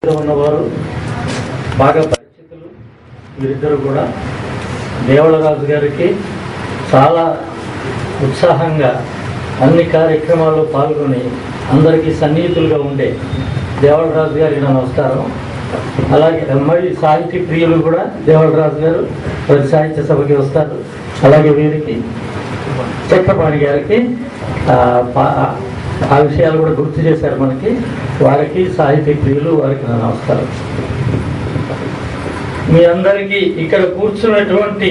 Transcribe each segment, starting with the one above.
ఉన్నవారు బాగా పరిచితులు వీరిద్దరు కూడా దేవళరాజు గారికి చాలా ఉత్సాహంగా అన్ని కార్యక్రమాల్లో పాల్గొని అందరికీ సన్నిహితులుగా ఉండే దేవళరాజు గారికి నా నమస్కారం అలాగే మరి సాహితీ ప్రియులు కూడా దేవళరాజు గారు ప్రతి సాహిత్య సభకి వస్తారు అలాగే వీరికి చక్రపాణి గారికి ఆ, పా- ఆ విషయాలు కూడా గుర్తు చేశారు మనకి వారికి సాహితీ ప్రియులు వారికి నా నమస్కారం మీ అందరికీ ఇక్కడ కూర్చున్నటువంటి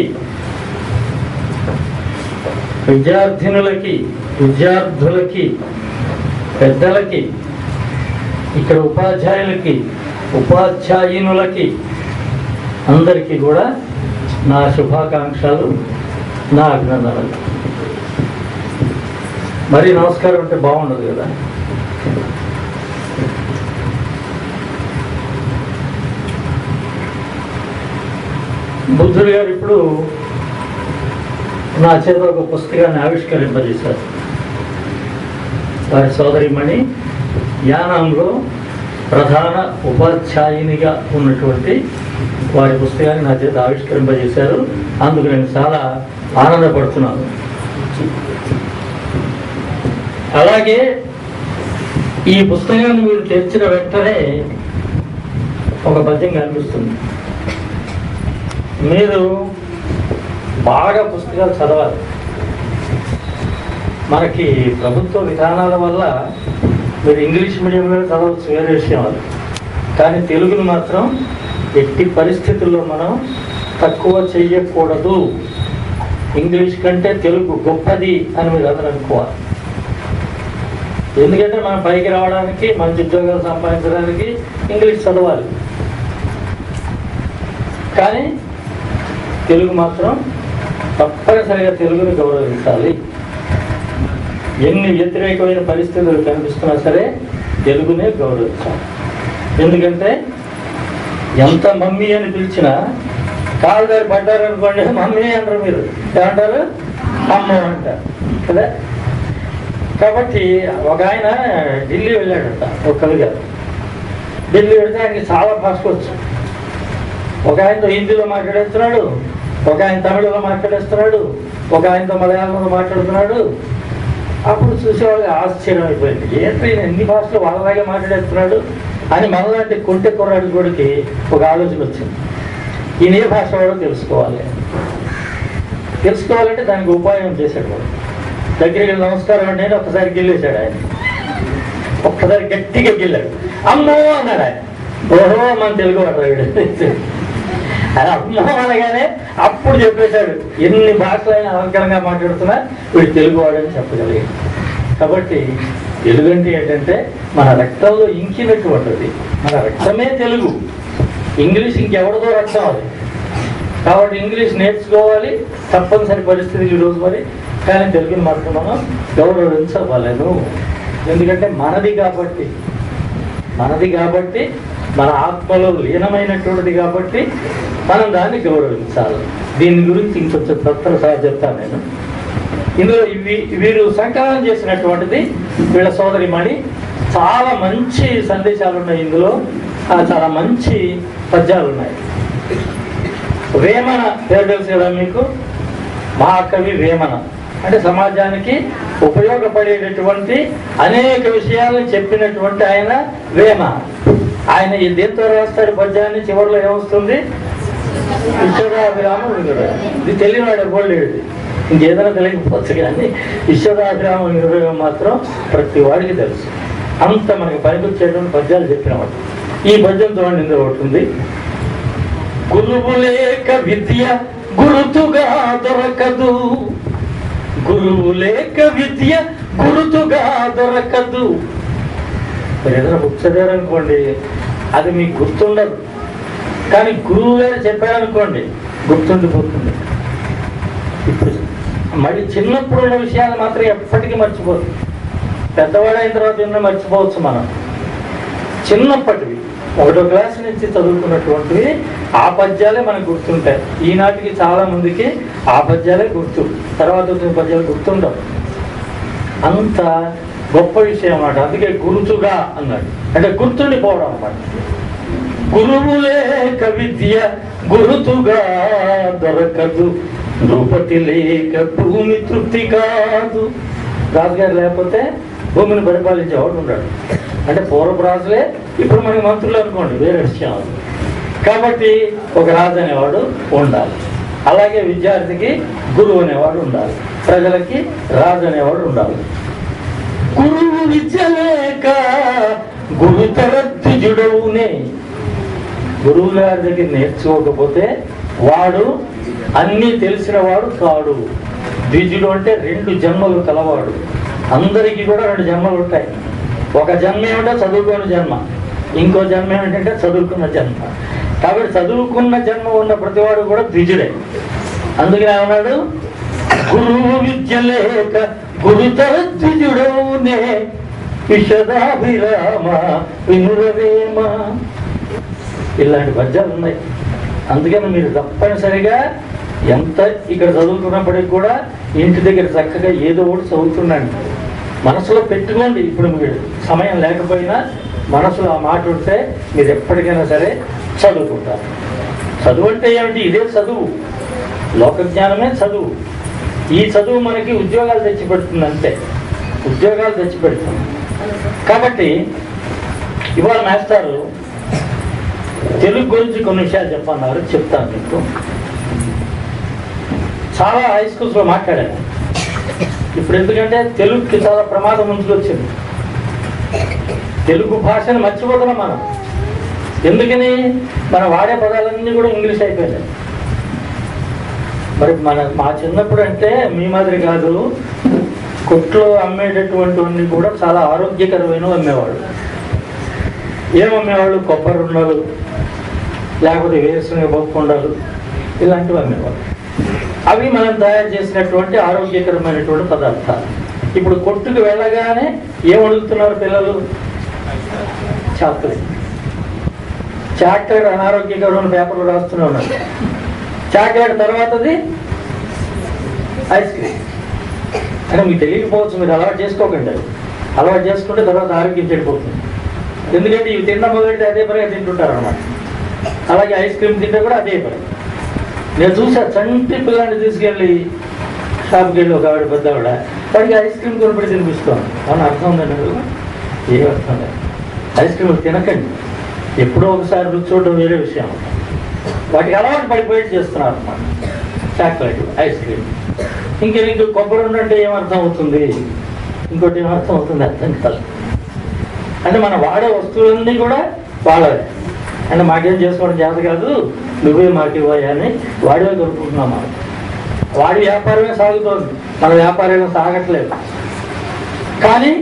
విద్యార్థినులకి విద్యార్థులకి పెద్దలకి ఇక్కడ ఉపాధ్యాయులకి ఉపాధ్యాయునులకి అందరికీ కూడా నా శుభాకాంక్షలు నా అభినందనలు మరి నమస్కారం అంటే బాగుండదు కదా బుద్ధుడు గారు ఇప్పుడు నా చేత ఒక పుస్తకాన్ని ఆవిష్కరింపజేశారు వారి సోదరిమణి యానంలో ప్రధాన ఉపాధ్యాయునిగా ఉన్నటువంటి వారి పుస్తకాన్ని నా చేత ఆవిష్కరింపజేశారు అందుకు నేను చాలా ఆనందపడుతున్నాను అలాగే ఈ పుస్తకాన్ని మీరు తెచ్చిన వెంటనే ఒక పద్యం కనిపిస్తుంది మీరు బాగా పుస్తకాలు చదవాలి మనకి ప్రభుత్వ విధానాల వల్ల మీరు ఇంగ్లీష్ మీడియంలో చదవచ్చు వేరే విషయం అది కానీ తెలుగును మాత్రం ఎట్టి పరిస్థితుల్లో మనం తక్కువ చెయ్యకూడదు ఇంగ్లీష్ కంటే తెలుగు గొప్పది అని మీరు అందరూ అనుకోవాలి ఎందుకంటే మనం పైకి రావడానికి మంచి ఉద్యోగాలు సంపాదించడానికి ఇంగ్లీష్ చదవాలి కానీ తెలుగు మాత్రం తప్పనిసరిగా తెలుగుని గౌరవించాలి ఎన్ని వ్యతిరేకమైన పరిస్థితులు కనిపిస్తున్నా సరే తెలుగునే గౌరవించాలి ఎందుకంటే ఎంత మమ్మీ అని పిలిచినా కాలు దారి పడ్డారనుకోండి మమ్మీ అంటారు మీరు ఏమంటారు అమ్మ అంటారు కదా కాబట్టి ఒక ఆయన ఢిల్లీ వెళ్ళాడట ఒక కవి గారు ఢిల్లీ వెళ్తే ఆయనకి చాలా భాష వచ్చు ఒక ఆయనతో హిందీలో మాట్లాడేస్తున్నాడు ఒక ఆయన తమిళలో మాట్లాడేస్తున్నాడు ఒక ఆయనతో మలయాళంలో మాట్లాడుతున్నాడు అప్పుడు చూసేవాళ్ళకి ఆశ్చర్యం అయిపోయింది ఏంటో ఈయన ఎన్ని భాషలు వాళ్ళలాగే మాట్లాడేస్తున్నాడు అని మనలాంటి కొంటె కుర్రాడి కొడికి ఒక ఆలోచన వచ్చింది ఈయన ఏ భాష వాడో తెలుసుకోవాలి తెలుసుకోవాలంటే దానికి ఉపాయం చేశాడు వాడు దగ్గరికి వెళ్ళి నమస్కారం అంటే అని ఒక్కసారి గిల్లేశాడు ఆయన ఒక్కసారి గట్టిగా గిల్లాడు అమ్మో అన్నాడు ఆయన ఓహో మన తెలుగు వాడు వీడు అది అమ్మో అనగానే అప్పుడు చెప్పేశాడు ఎన్ని భాషలు అయినా అలంకరంగా మాట్లాడుతున్నా వీడు తెలుగు వాడని చెప్పగలిగాడు కాబట్టి తెలుగు అంటే ఏంటంటే మన రక్తంలో ఇంకినటువంటిది మన రక్తమే తెలుగు ఇంగ్లీష్ ఇంకెవరిదో రక్తం అది కాబట్టి ఇంగ్లీష్ నేర్చుకోవాలి తప్పనిసరి పరిస్థితి ఈ రోజు మరి కానీ తెలుగుని మాత్రం మనం గౌరవించవలను ఎందుకంటే మనది కాబట్టి మనది కాబట్టి మన ఆత్మలో లీనమైనటువంటిది కాబట్టి మనం దాన్ని గౌరవించాలి దీని గురించి ఇంకొంచెం తత్వసారి చెప్తాను నేను ఇందులో ఇవి వీరు సంకలనం చేసినటువంటిది వీళ్ళ సోదరిమణి చాలా మంచి సందేశాలు ఉన్నాయి ఇందులో ఆ, చాలా మంచి పద్యాలు ఉన్నాయి వేమన పేరు తెలుసు కదా మీకు మహాకవి వేమన అంటే సమాజానికి ఉపయోగపడేటటువంటి అనేక విషయాలను చెప్పినటువంటి ఆయన వేమ ఆయన ఈ దేంతో రాస్తాడు పద్యాన్ని చివరిలో ఏమొస్తుంది విశ్వదాభిరామ వినురయం ఇది తెలియనాడు ఎవ్వలేడు ఇంకేదైనా తెలియకపోవచ్చు కానీ విశ్వదాభిరామ వినురయం మాత్రం ప్రతి వాడికి తెలుసు అంత మనకి పనికొచ్చేటువంటి పద్యాలు చెప్పినవాడు ఈ పద్యం చూడండి ఇందులో ఒకటి ఉంది గురువు లేక విద్య గురుతుగా దొరకదు గురువు లేక విద్య గురుతుగా దొరకదు మీరు ఏదైనా బుక్ చదివారనుకోండి అది మీకు గుర్తుండదు కానీ గురువు గారు చెప్పారనుకోండి గుర్తుండిపోతుంది ఇప్పుడు మళ్ళీ చిన్నప్పుడు ఉన్న విషయాలు మాత్రం ఎప్పటికీ మర్చిపోదు పెద్దవాడైన తర్వాత ఎన్నో మర్చిపోవచ్చు మనం చిన్నప్పటివి ఒకటో క్లాస్ నుంచి చదువుకున్నటువంటివి ఆ పద్యాలే మనకు గుర్తుంటాయి ఈనాటికి చాలా మందికి ఆ పద్యాలే గుర్తు తర్వాత వచ్చిన పద్యాలు గుర్తుండవు అంత గొప్ప విషయం అన్నమాట అందుకే గుర్తుగా అన్నాడు అంటే గుర్తుండిపోవడం అన్నమాట గురువు లేక విద్య గురుతుగా దొరకదు నృపతి లేక భూమి తృప్తి కాదు రాజుగారు లేకపోతే భూమిని పరిపాలించేవాడు ఉన్నాడు అంటే పూర్వపు రాజులే ఇప్పుడు మనకి మంత్రులు అనుకోండి వేరే విషయం అది. కాబట్టి ఒక రాజు అనేవాడు ఉండాలి అలాగే విద్యార్థికి గురువు అనేవాడు ఉండాలి ప్రజలకి రాజు అనేవాడు ఉండాలి గురువు విద్య లేక గురుతర ద్విజుడవునే గురువు గారి దగ్గర నేర్చుకోకపోతే వాడు అన్నీ తెలిసిన వాడు కాడు ద్విజుడు అంటే రెండు జన్మలు కలవాడు అందరికీ కూడా రెండు జన్మలు ఉంటాయి ఒక జన్మ ఏమిటో చదువుకున్న జన్మ ఇంకో జన్మ ఏమిటంటే చదువుకున్న జన్మ కాబట్టి చదువుకున్న జన్మ ఉన్న ప్రతివాడు కూడా ద్విజుడే అందుకని ఏమన్నాడు గురువు విద్య లేక గురుతర ద్విజుడవునే విషదాభిరామ వినురవేమ ఇలాంటి పద్యాలు ఉన్నాయి అందుకని మీరు తప్పనిసరిగా ఎంత ఇక్కడ చదువుతున్నప్పటికి కూడా ఇంటి దగ్గర చక్కగా ఏదో ఒకటి చదువుతున్నాండి మనసులో పెట్టుకోండి ఇప్పుడు మీరు సమయం లేకపోయినా మనసులో ఆ మాట ఉంటే మీరు ఎప్పటికైనా సరే చదువుకుంటారు చదువు అంటే ఏమిటి ఇదే చదువు లోక జ్ఞానమే చదువు ఈ చదువు మనకి ఉద్యోగాలు తెచ్చిపెడుతుంది అంతే ఉద్యోగాలు తెచ్చిపెడుతుంది కాబట్టి ఇవాళ మాస్టారు తెలుగు గురించి కొన్ని విషయాలు చెప్పన్నారు చెప్తాను మీకు చాలా హై స్కూల్స్లో మాట్లాడాను ఇప్పుడు ఎందుకంటే తెలుగుకి చాలా ప్రమాదం ముందుకు వచ్చింది తెలుగు భాషను మర్చిపోతున్నాం మనం ఎందుకని మనం వాడే పదాలన్నీ కూడా ఇంగ్లీష్ అయిపోయినాయి మరి మన మా చిన్నప్పుడు అంటే మీ మాదిరి కాదు కొట్లో అమ్మేటటువంటివన్నీ కూడా చాలా ఆరోగ్యకరమైనవి అమ్మేవాళ్ళు ఏం అమ్మేవాళ్ళు కొబ్బరి ఉండలు లేకపోతే వేరుశనగ పప్పు ఉండలు ఇలాంటివి అమ్మేవాళ్ళు అవి మనం తయారు చేసినటువంటి ఆరోగ్యకరమైనటువంటి పదార్థాలు ఇప్పుడు కొట్టుకు వెళ్ళగానే ఏం అడుగుతున్నారు పిల్లలు చాక్లెట్ చాక్లెట్ అనారోగ్యకరమైన పేపర్లు రాస్తూనే ఉన్నారు చాక్లెట్ తర్వాతది ఐస్ క్రీమ్ అంటే మీకు తెలియకపోవచ్చు మీరు అలవాటు చేసుకోకండి అది అలవాటు చేసుకుంటే తర్వాత ఆరోగ్యం చెడిపోతుంది ఎందుకంటే ఇవి తినడం మొదలెట్టి అదే పనిగా తింటుంటారు అనమాట అలాగే ఐస్ క్రీమ్ తింటే కూడా అదే పని నేను చూసా చంటి పిల్లాన్ని తీసుకెళ్ళి షాప్కి వెళ్ళి ఒక ఆవిడ పెద్ద ఆవిడ వాడికి ఐస్ క్రీమ్ కొనిపెట్టి తినిపిస్తాను అవును అర్థం ఉందండి మీకు? ఏం అర్థం లేదు ఐస్ క్రీమ్ తినకండి ఎప్పుడో ఒకసారి రుచి చూడడం వేరే విషయం వాటికి అలవాటు పడిపోయి చేస్తున్నారు అన్నమాట చాక్లెట్ ఐస్ క్రీమ్ ఇంక ఇంక కొబ్బరి ఉండంటే ఏమర్థం అవుతుంది ఇంకోటి ఏమర్థం అవుతుంది అర్థం కాదు అంటే మనం వాడే వస్తువులన్నీ కూడా వాళ్ళవే అంటే మాకేం చేసుకోవడం చేత కాదు నువ్వే మాకు ఇవ్వాలి అని వాడివే కొనుక్కుంటున్నాం మనం వాడి వ్యాపారమే సాగుతోంది మన వ్యాపారం సాగట్లేదు కానీ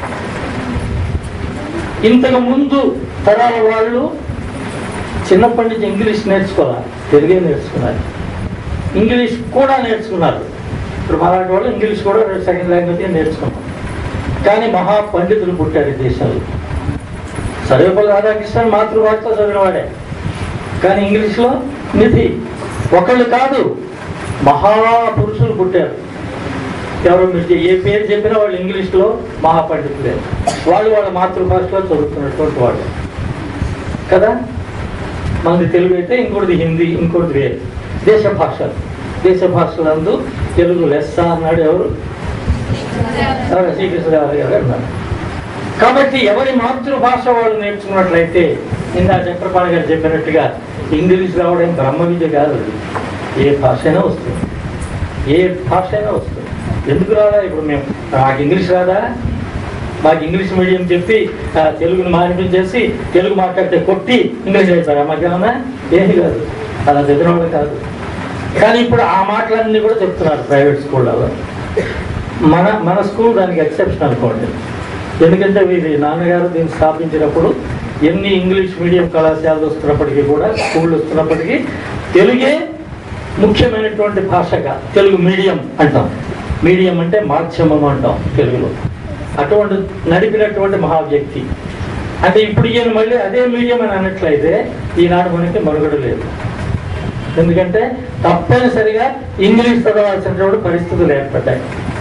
ఇంతకు ముందు తరాల వాళ్ళు చిన్నప్పటి నుంచి ఇంగ్లీష్ నేర్చుకోవాలి తెలుగే నేర్చుకున్నారు ఇంగ్లీష్ కూడా నేర్చుకున్నారు ఇప్పుడు మాలాంటి వాళ్ళు ఇంగ్లీష్ కూడా సెకండ్ లాంగ్వేజ్ నేర్చుకున్నాం కానీ మహా పండితులు పుట్టారు ఈ దేశంలో సర్వేపల్లి రాధాకృష్ణన్ మాతృభాషతో చదివినవాడే కానీ ఇంగ్లీష్లో నిధి ఒకళ్ళు కాదు మహాపురుషులు పుట్టారు ఎవరు మీరు ఏ పేరు చెప్పినా వాళ్ళు ఇంగ్లీష్లో మహాపండితులే వాళ్ళు వాళ్ళ మాతృభాషలో చదువుతున్నటువంటి వాళ్ళు కదా మనది తెలుగు అయితే ఇంకోటిది హిందీ ఇంకోటిది వేరు దేశ భాషలు దేశ భాషలందు తెలుగు లెస్స అన్నాడు ఎవరు ఎవరు? శ్రీకృష్ణదేవరాయ గారు అన్నారు కాబట్టి ఎవరి మాతృభాష వాళ్ళు నేర్చుకున్నట్లయితే ఇందా చక్రపాణి గారు చెప్పినట్టుగా ఇంగ్లీష్ రావడం బ్రహ్మ విద్య కాదు అది. ఏ భాష అయినా వస్తుంది ఏ భాష అయినా వస్తుంది ఎందుకు రాదా ఇప్పుడు మేము మాకు ఇంగ్లీష్ రాదా మాకు ఇంగ్లీష్ మీడియం చెప్పి ఆ, తెలుగుని మానిపించేసి తెలుగు మాట్లాడితే కొట్టి ఇంగ్లీష్ అయిపోయారా మాకేమన్నా ఏమి కాదు అలా చదివిన వాళ్ళు కాదు కానీ ఇప్పుడు ఆ మాటలన్నీ కూడా చెప్తున్నారు ప్రైవేట్ స్కూళ్ళలో మన మన స్కూల్ దానికి ఎక్సెప్షన్ అనుకోండి ఎందుకంటే వీరి నాన్నగారు దీన్ని స్థాపించినప్పుడు ఎన్ని ఇంగ్లీష్ మీడియం కళాశాలలు వస్తున్నప్పటికీ కూడా స్కూళ్ళు వస్తున్నప్పటికీ తెలుగే ముఖ్యమైనటువంటి భాషగా తెలుగు మీడియం అంటాం మీడియం అంటే మాధ్యమం అంటాం తెలుగులో అటువంటి నడిపినటువంటి మహా వ్యక్తి అంటే ఇప్పుడు ఈయన మళ్ళీ అదే మీడియం అని అన్నట్లయితే ఈనాడు మనకి మనుగడ లేదు ఎందుకంటే తప్పనిసరిగా ఇంగ్లీష్ చదవాల్సినటువంటి పరిస్థితులు ఏర్పడ్డాయి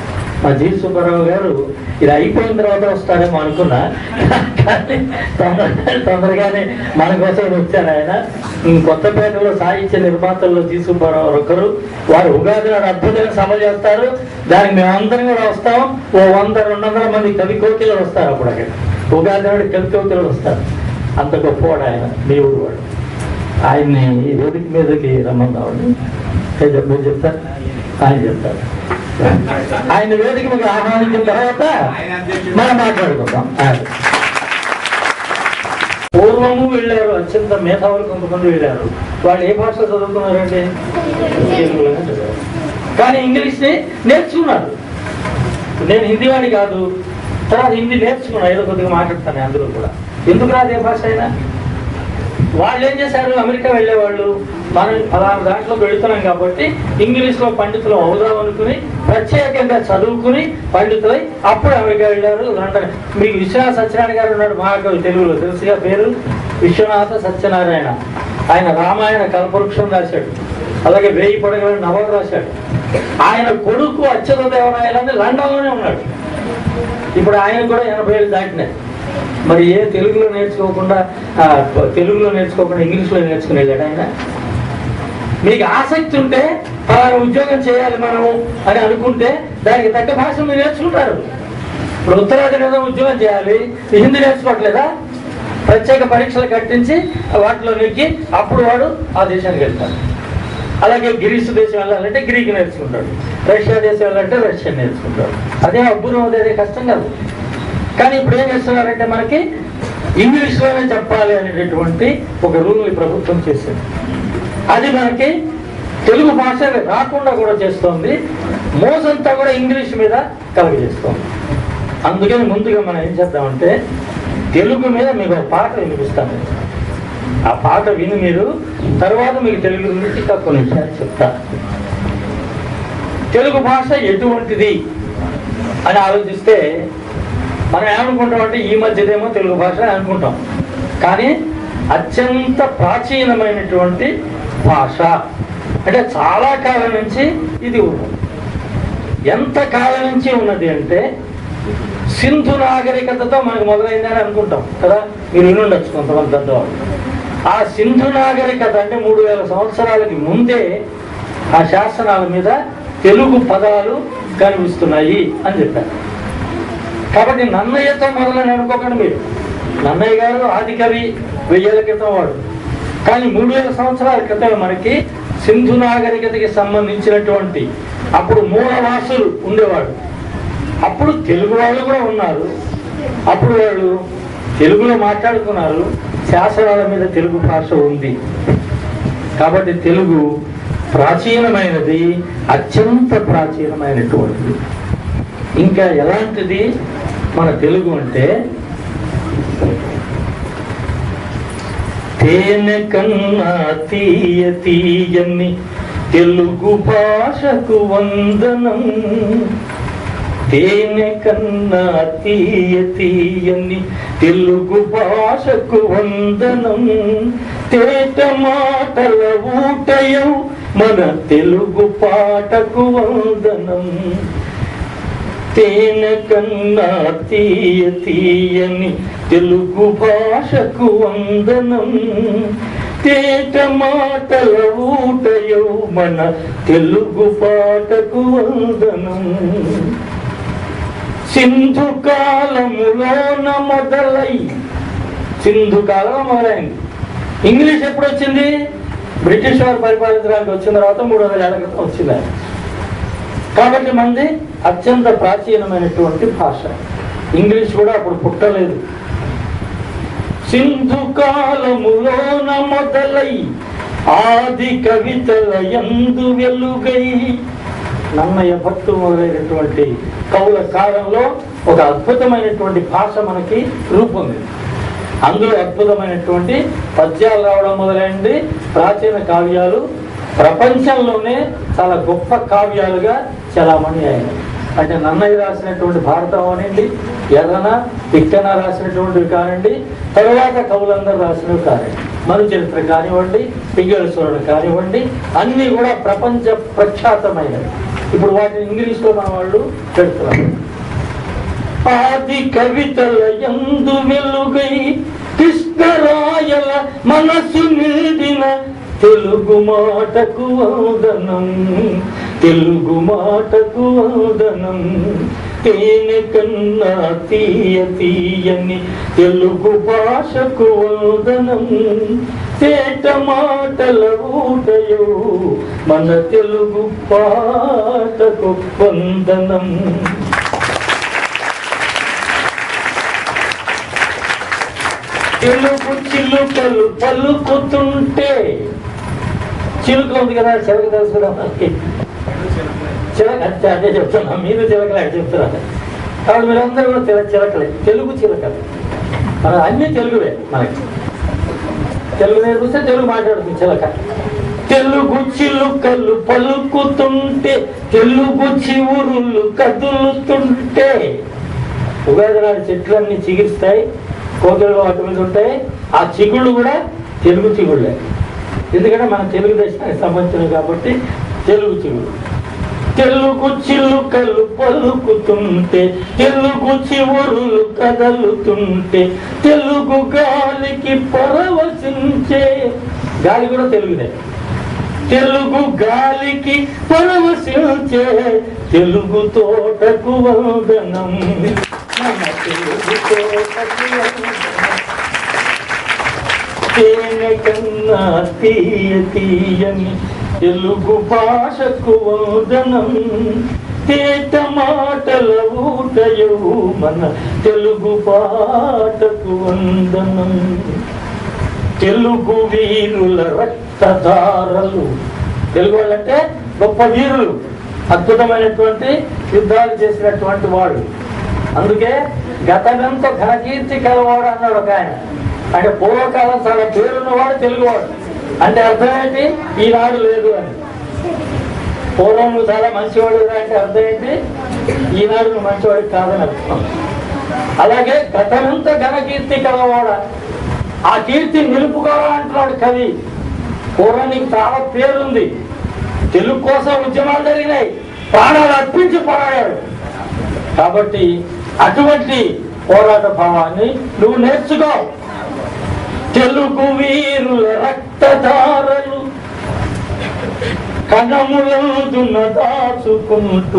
మా జి సుబ్బారావు గారు ఇది అయిపోయిన తర్వాత వస్తారేమో అనుకున్నా కానీ తొందర- తొందరగానే మన కోసం వచ్చారు ఆయన ఉమ్, కొత్తపేటలో సాహిత్య నిర్మాతల్లో జి సుబ్బారావు గారు ఒకరు వారు ఉగాది నాడు అద్భుతంగా సభ చేస్తారు దానికి మేమందరం కూడా వస్తాం ఓ వంద రెండు వందల మంది కవి కోకిలు వస్తారు అప్పుడు అక్కడ ఉగాది నాడు కవి కోకిలు వస్తారు అంత గొప్పవాడు ఆయన మీ ఊరు వాడు ఆయన్ని ఈ వేదిక మీదకి రమ్మందామండి ఏ చెప్- మీరు చెప్తారు ఆయన చెప్తారు ఆయన వేదిక మీద ఆహ్వానించిన తర్వాత మనం మాట్లాడుకుందాం ఆయన. పూర్వము వెళ్ళారు అత్యంత మేధావులు కొంతమంది వెళ్ళారు వాళ్ళు ఏ భాష చదువుకున్నారండి తెలుగులోనే చదివారు. కానీ ఇంగ్లీష్ని నేర్చుకున్నారు నేను హిందీ వాడి కాదు తర్వాత హిందీ నేర్చుకున్నా ఏదో కొద్దిగా మాట్లాడతాను అందులో కూడా ఎందుకు రాదు ఏ భాష అయినా వాళ్ళు ఏం చేశారు అమెరికా వెళ్ళేవాళ్ళు మనం ఫలానా దాంట్లో వెళుతున్నాం కాబట్టి ఇంగ్లీష్ లో పండితులు అవుదాం అనుకుని ప్రత్యేకంగా చదువుకుని పండితులై అప్పుడు అమెరికా వెళ్ళారు లండన్ మీకు విశ్వనాథ సత్యనారాయణ గారు ఉన్నాడు మహాకవి తెలుగులో తెలుసుగా పేరు విశ్వనాథ సత్యనారాయణ ఆయన రామాయణ కల్పవృక్షం రాశాడు అలాగే వేయి పడగల నవలు రాశాడు ఆయన కొడుకు అచ్యుత దేవరాయలని లండన్లోనే ఉన్నాడు ఇప్పుడు ఆయన కూడా ఎనభై ఏళ్ళు దాటినాయి మరి ఏ తెలుగులో నేర్చుకోకుండా ఆ, తెలుగులో నేర్చుకోకుండా ఇంగ్లీష్లో నేర్చుకుని వెళ్ళాడు ఆయన మీకు ఆసక్తి ఉంటే పలానా ఉద్యోగం చేయాలి మనము అని అనుకుంటే దానికి తగ్గ భాష మీరు నేర్చుకుంటారు ఇప్పుడు ఉత్తరాది ఏదో ఉద్యోగం చేయాలి హిందీ నేర్చుకోవట్లేదా ప్రత్యేక పరీక్షలు కట్టించి వాటిలో నెగ్గి అప్పుడు వాడు ఆ దేశానికి వెళ్తాడు అలాగే గ్రీసు దేశం వెళ్ళాలంటే గ్రీక్ నేర్చుకుంటాడు రష్యా దేశం వెళ్ళాలంటే రష్యన్ నేర్చుకుంటాడు అదే అబ్బురం అదే కష్టం కాదు కానీ ఇప్పుడు ఏం చేస్తున్నారంటే మనకి ఇంగ్లీష్లోనే చెప్పాలి అనేటటువంటి ఒక రూల్ని ప్రభుత్వం చేసింది అది మనకి తెలుగు భాష రాకుండా కూడా చేస్తోంది మోసంతా కూడా ఇంగ్లీష్ మీద కలుగజేస్తోంది అందుకని ముందుగా మనం ఏం చేద్దామంటే తెలుగు మీద మీకు ఒక పాట వినిపిస్తాను ఆ పాట విని మీరు తర్వాత మీకు తెలుగు గురించి ఇంకా కొన్ని విషయాలు చెప్తా తెలుగు భాష ఎటువంటిది అని ఆలోచిస్తే మనం ఏమనుకుంటామంటే ఈ మధ్యదేమో తెలుగు భాష అని అనుకుంటాం కానీ అత్యంత ప్రాచీనమైనటువంటి భాష అంటే చాలా కాలం నుంచి ఇది ఉన్నది ఎంత కాలం నుంచి ఉన్నది అంటే సింధు నాగరికతతో మనకు మొదలైందని అనుకుంటాం కదా మీరు వినుండొచ్చు కొంతమంది పెద్దవాళ్ళు ఆ సింధు నాగరికత అంటే మూడు వేల సంవత్సరాలకి ముందే ఆ శాసనాల మీద తెలుగు పదాలు కనిపిస్తున్నాయి అని చెప్పారు కాబట్టి నన్నయ్యతో మొదలని అనుకోకండి మీరు నన్నయ్య గారు ఆది కవి వెయ్యేళ్ళ క్రితం వాడు కానీ మూడు వేల సంవత్సరాల క్రితం మనకి సింధు నాగరికతకి సంబంధించినటువంటి అప్పుడు మూలవాసులు ఉండేవాడు అప్పుడు తెలుగు వాళ్ళు కూడా ఉన్నారు అప్పుడు వాళ్ళు తెలుగులో మాట్లాడుకున్నారు శాసనాల మీద తెలుగు భాష ఉంది కాబట్టి తెలుగు ప్రాచీనమైనది అత్యంత ప్రాచీనమైనటువంటిది ఇంకా ఎలాంటిది మన తెలుగు అంటే తేనె కన్నా తీయ తీయని తెలుగు భాషకు వందనం తేనె కన్నా తీయ తీయని తెలుగు భాషకు వందనం తేట మాటల ఊటయం మన తెలుగు పాటకు వందనం తేనె కన్నా తీయ తీయని తెలుగు భాషకు వందనం తేట మాటల ఊటయౌ మన తెలుగు పాటకు వందనం సింధు కాలములోన మొదలై సింధు కాలం మొదలైంది ఇంగ్లీష్ ఎప్పుడు వచ్చింది బ్రిటిష్ వారు పరిపాలించడానికి వచ్చిన తర్వాత మూడు వందల ఏళ్ళ క్రితం వచ్చింది ఆయన. కాబట్టి మంది అత్యంత ప్రాచీనమైనటువంటి భాష ఇంగ్లీష్ కూడా అప్పుడు పుట్టలేదు సింధు కాలములోన మొదలై ఆది కవితల యందు వెలుగై నన్నయ్య భక్తు మొదలైనటువంటి కవుల కాలంలో ఒక అద్భుతమైనటువంటి భాష మనకి రూపొందింది అందులో అద్భుతమైనటువంటి పద్యాలు రావడం మొదలైంది ప్రాచీన కావ్యాలు ప్రపంచంలోనే చాలా గొప్ప కావ్యాలుగా చలామణి అయినాయి అంటే నన్నయ్య రాసినటువంటి భారతం అనండి ఎర్రన తిక్కన రాసినటువంటివి కానివ్వండి తరువాత కవులందరూ రాసినవి కానివ్వండి మను చరిత్ర కానివ్వండి పింగళేశ్వరుడు కానివ్వండి అన్నీ కూడా ప్రపంచ ప్రఖ్యాతమైనవి ఇప్పుడు వాటిని ఇంగ్లీష్లో మన వాళ్ళు పెడుతున్నారు ఆది కవితల ఎందు వెలుగై కృష్ణరాయల మనసు నిండిన తెలుగు మాటకు వందనం తెలుగు మాటకు వందనం తేనె కన్నా తీయ తీయని తెలుగు భాషకు వందనం తేట మాటల ఊటయో మన తెలుగు పాటకు వందనం తెలుగు చిలుకలు పలుకుతుంటే చిలుక ఉంది కదా చిలక తెలుసు కదా మనకి చిలక అంతే అదే చెప్తున్నా మీరు చిలకలే చెప్తున్నారు కాబట్టి మీరందరూ కూడా చిల చిలకలే తెలుగు చిలకలు మన అన్ని తెలుగువే మనకి తెలుగు నేర్పిస్తే తెలుగు మాట్లాడుతుంది చిలక తెలుగు చిలుకలు పలుకుతుంటే తెలుగు చివురులు కదులుతుంటే ఉగాది నాడు చెట్లన్నీ చిగురుస్తాయి కోతులు వాటి మీద ఉంటాయి ఆ చిగుళ్ళు కూడా తెలుగు చిగుళ్ళే ఎందుకంటే మన తెలుగుదేశానికి సంబంధించినవి కాబట్టి తెలుగు చిగుళ్ళు తెలుగు చిలుకలు పలుకుతుంటే తెలుగు చివురులు కదలుతుంటే తెలుగు గాలికి పరవశించే గాలి కూడా తెలుగుదే తెలుగు గాలికి పరవశించే తెలుగు తోటకు వందనం మన తెలుగు తోటకు వందనం తేనె కన్నా తీయ తీయని తెలుగు భాషకు వందనం తేట మాటల ఊటయో మన తెలుగు పాటకు వందనం తెలుగు వీరుల రక్తధారలు తెలుగు వాళ్ళంటే గొప్ప వీరులు అద్భుతమైనటువంటి యుద్ధాలు చేసినటువంటి వాడు అందుకే గతమెంతో ఘనకీర్తి కలవాడు అన్నాడు ఒక ఆయన అంటే పూర్వకాలం చాలా పేరున్నవాడు తెలుగువాడు అంటే అర్థం ఏంటి ఈనాడు లేదు అని పూర్వం నువ్వు చాలా మంచివాడు అంటే అర్థం ఏంటి ఈనాడు నువ్వు మంచివాడు కాదని అర్థం అలాగే గతమెంత ఘనకీర్తి కలవాడ ఆ కీర్తి నిలుపుకోవాలంటున్నాడు కవి పూర్వం నీకు చాలా పేరుంది తెలుగు కోసం ఉద్యమాలు జరిగినాయి ప్రాణాలు అర్పించి పోరాడాడు కాబట్టి అటువంటి పోరాట భావాన్ని నువ్వు నేర్చుకో తెలుగు వీరుల రక్తధారలు కణములందున దాచుకుంటూ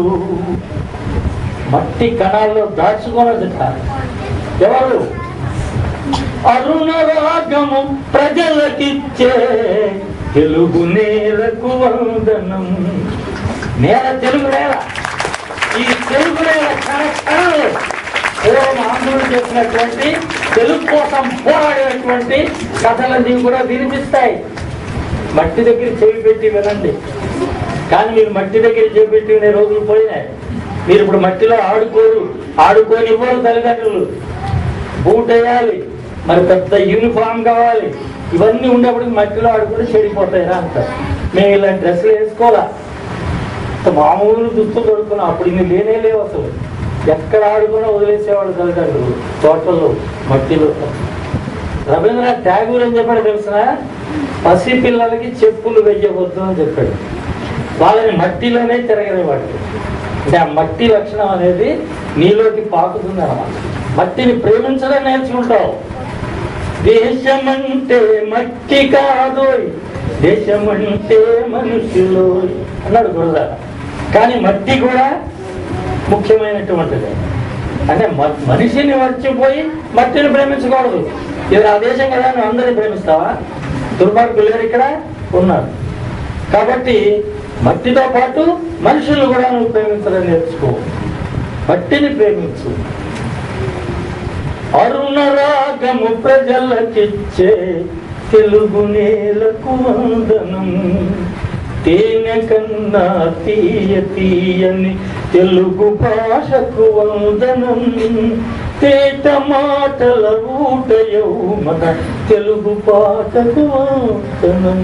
మట్టి కణాల్లో దాచుకోనదట ఎవరు అరుణ రాగము ప్రజలకిచ్చే తెలుగు నేలకు వందనం నేల తెలుగు నేల ఈ తెలుగు నేల కణ కణలు పూర్వం ఆందోళన చేసినటువంటి తెలుగు కోసం పోరాడినటువంటి కథలన్నీ కూడా వినిపిస్తాయి మట్టి దగ్గర చెవి పెట్టి వినండి కానీ మీరు మట్టి దగ్గర చెవి పెట్టి వినే రోజులు పోయినాయి మీరు ఇప్పుడు మట్టిలో ఆడుకోరు ఆడుకొని ఇవ్వరు తల్లిదండ్రులు బూట్ వేయాలి మరి పెద్ద యూనిఫామ్ కావాలి ఇవన్నీ ఉండేప్పటికి మట్టిలో ఆడుకుంటే చెడిపోతాయిరా అంట మేము ఇలాంటి డ్రెస్సులు వేసుకోవాలా ఇంత మామూలు దుస్తులు దొరుకుతున్నాం అప్పుడు ఇన్ని లేనే లేవు అసలు ఎక్కడ ఆడుకున్నా వదిలేసేవాళ్ళు తల్లిదండ్రులు తోటల్లో మట్టిలో రవీంద్రనాథ్ ట్యాగూర్ అని చెప్పాడు తెలిసిన పసి పిల్లలకి చెప్పులు వెయ్యవద్దు అని చెప్పాడు వాళ్ళని మట్టిలోనే తిరగలేవాడు అంటే ఆ మట్టి లక్షణం అనేది నీలోకి పాకుతుంది అన్నమాట మట్టిని ప్రేమించడం నేర్చుకుంటావు దేశమంటే మట్టి కాదోయ్ దేశమంటే మనుషులు అన్నాడు గురుదా కానీ మట్టి కూడా ముఖ్యమైనటువంటిది అంటే మ- మనిషిని మర్చిపోయి మట్టిని ప్రేమించకూడదు ఇది నా దేశం కదా నువ్వు అందరిని ప్రేమిస్తావా దుర్మార్గులు లేరు ఇక్కడ ఉన్నారు కాబట్టి మట్టితో పాటు మనుషులు కూడా నువ్వు ప్రేమించడం నేర్చుకో మట్టిని ప్రేమించు అరుణ రాగము ప్రజలకిచ్చే తెలుగు నేలకు వందనం తేనె కన్నా తీయ తీయని తెలుగు భాషకు వందనం తేట మాటల ఊటయో మన తెలుగు పాటకు వందనం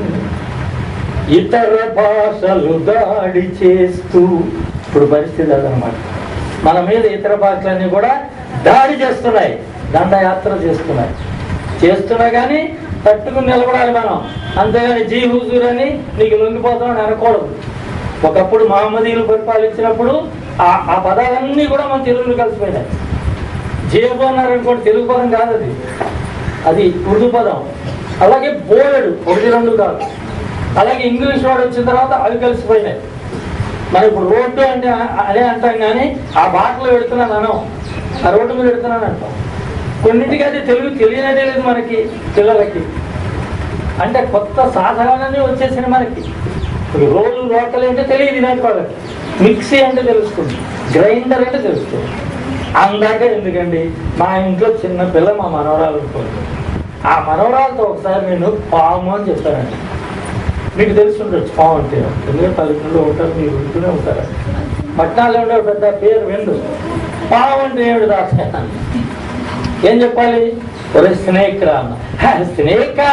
ఇతర భాషలు దాడి చేస్తూ ఇప్పుడు పరిస్థితి అదనమాట మన మీద ఇతర భాషలన్నీ కూడా దాడి చేస్తున్నాయి దండయాత్ర చేస్తున్నాయి చేస్తున్నా కానీ తట్టుకుని నిలబడాలి మనం అంతేగాని జీ హుజూర్ అని నీకు లొంగిపోతున్నాడు అనకూడదు ఒకప్పుడు మహమ్మదీయులు పరిపాలించినప్పుడు ఆ ఆ పదాలన్నీ కూడా మన తెలుగులో కలిసిపోయినాయి జేబు అన్నారు అనుకోండి తెలుగు పదం కాదు అది అది ఉర్దూ పదం అలాగే బోలెడు ఒకటి రెండు కాదు అలాగే ఇంగ్లీష్ వాడు వచ్చిన తర్వాత అవి కలిసిపోయినాయి మరి ఇప్పుడు రోడ్డు అంటే ఆ- అదే అంటాం కానీ ఆ బాటలో పెడుతున్నాను అనం ఆ రోడ్డు మీద పెడుతున్నాను అంటాం కొన్నింటికి అది తెలుగు తెలియనే లేదు మనకి పిల్లలకి అంటే కొత్త సాధనాలన్నీ వచ్చేసినాయి మనకి ఇప్పుడు రోలు రోకలు అంటే తెలియదు ఇలాంటి వాళ్ళకి మిక్సీ అంటే తెలుస్తుంది గ్రైండర్ అంటే తెలుస్తుంది అందాక ఎందుకండి మా ఇంట్లో చిన్న పిల్ల మా మనవరాలు ఉంటుంది ఆ మనవరాలతో ఒకసారి నేను పాము అని చెప్పానండి మీకు తెలుసుండొచ్చు పాము అంటే ఎందుకంటే పల్లెటూరులో ఉంటారు మీరు వింటూనే ఉంటారు పట్టణాల్లో ఉండే ఒక పెద్ద పేరు విండు పాము అంటే ఏమిటి దాచాను ఏం చెప్పాలి ఒరే స్నేక్ రా అన్న "హా, స్నేకా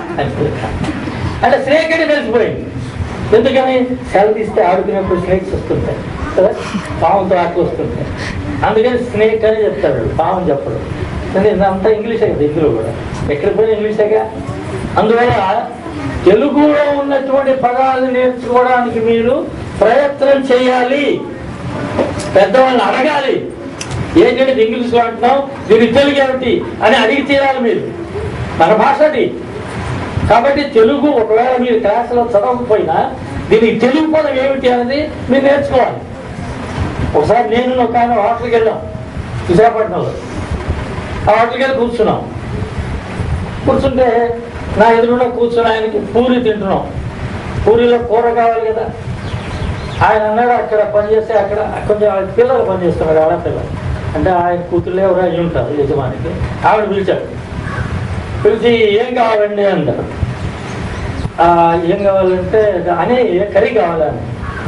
అంటే స్నేక్ అంటే తెలిసిపోయింది ఎందుకని సెల్ తీస్తే ఆడుకునేప్పుడు స్నేక్స్ వస్తుంటాయి కదా పాముతో ఆటలు వస్తుంటాయి అందుకని స్నేక్ అని చెప్తాడు పాము చెప్పడు కానీ అంతా ఇంగ్లీషే కదా ఇందులో కూడా ఎక్కడికి పోయినా ఇంగ్లీషేగా అందువల్ల తెలుగులో ఉన్నటువంటి పదాలు నేర్చుకోవడానికి మీరు ప్రయత్నం చేయాలి పెద్దవాళ్ళని అడగాలి ఏంటంటే ఇంగ్లీష్ అంటున్నావు దీని తెలుగు ఏమిటి అని అడిగి తీరాలి మీరు మన భాష అది కాబట్టి తెలుగు ఒకవేళ మీరు క్లాసులో చదవకపోయినా దీనికి తెలుగు పదం ఏమిటి అనేది మీరు నేర్చుకోవాలి ఒకసారి నేను ఒక ఆయన హోటల్కి వెళ్ళాం విశాఖపట్నంలో ఆ హోటల్కి వెళ్ళి కూర్చున్నాం కూర్చుంటే నా ఎదురుగా కూర్చుని ఆయనకి పూరి తింటున్నాం పూరిలో కూర కావాలి కదా ఆయన అన్నాడు అక్కడ పనిచేస్తే అక్కడ కొంచెం ఆయన పిల్లలు పనిచేస్తున్నారు ఆడపిల్ల అంటే ఆయన కూతురు ఎవరు అయి ఉంటారు యజమానికి ఆవిడ పిలిచాడు పిలిచి ఏం కావాలండి అంటారు "ఆ, ఏం కావాలంటే అని "ఏ కర్రీ కావాలని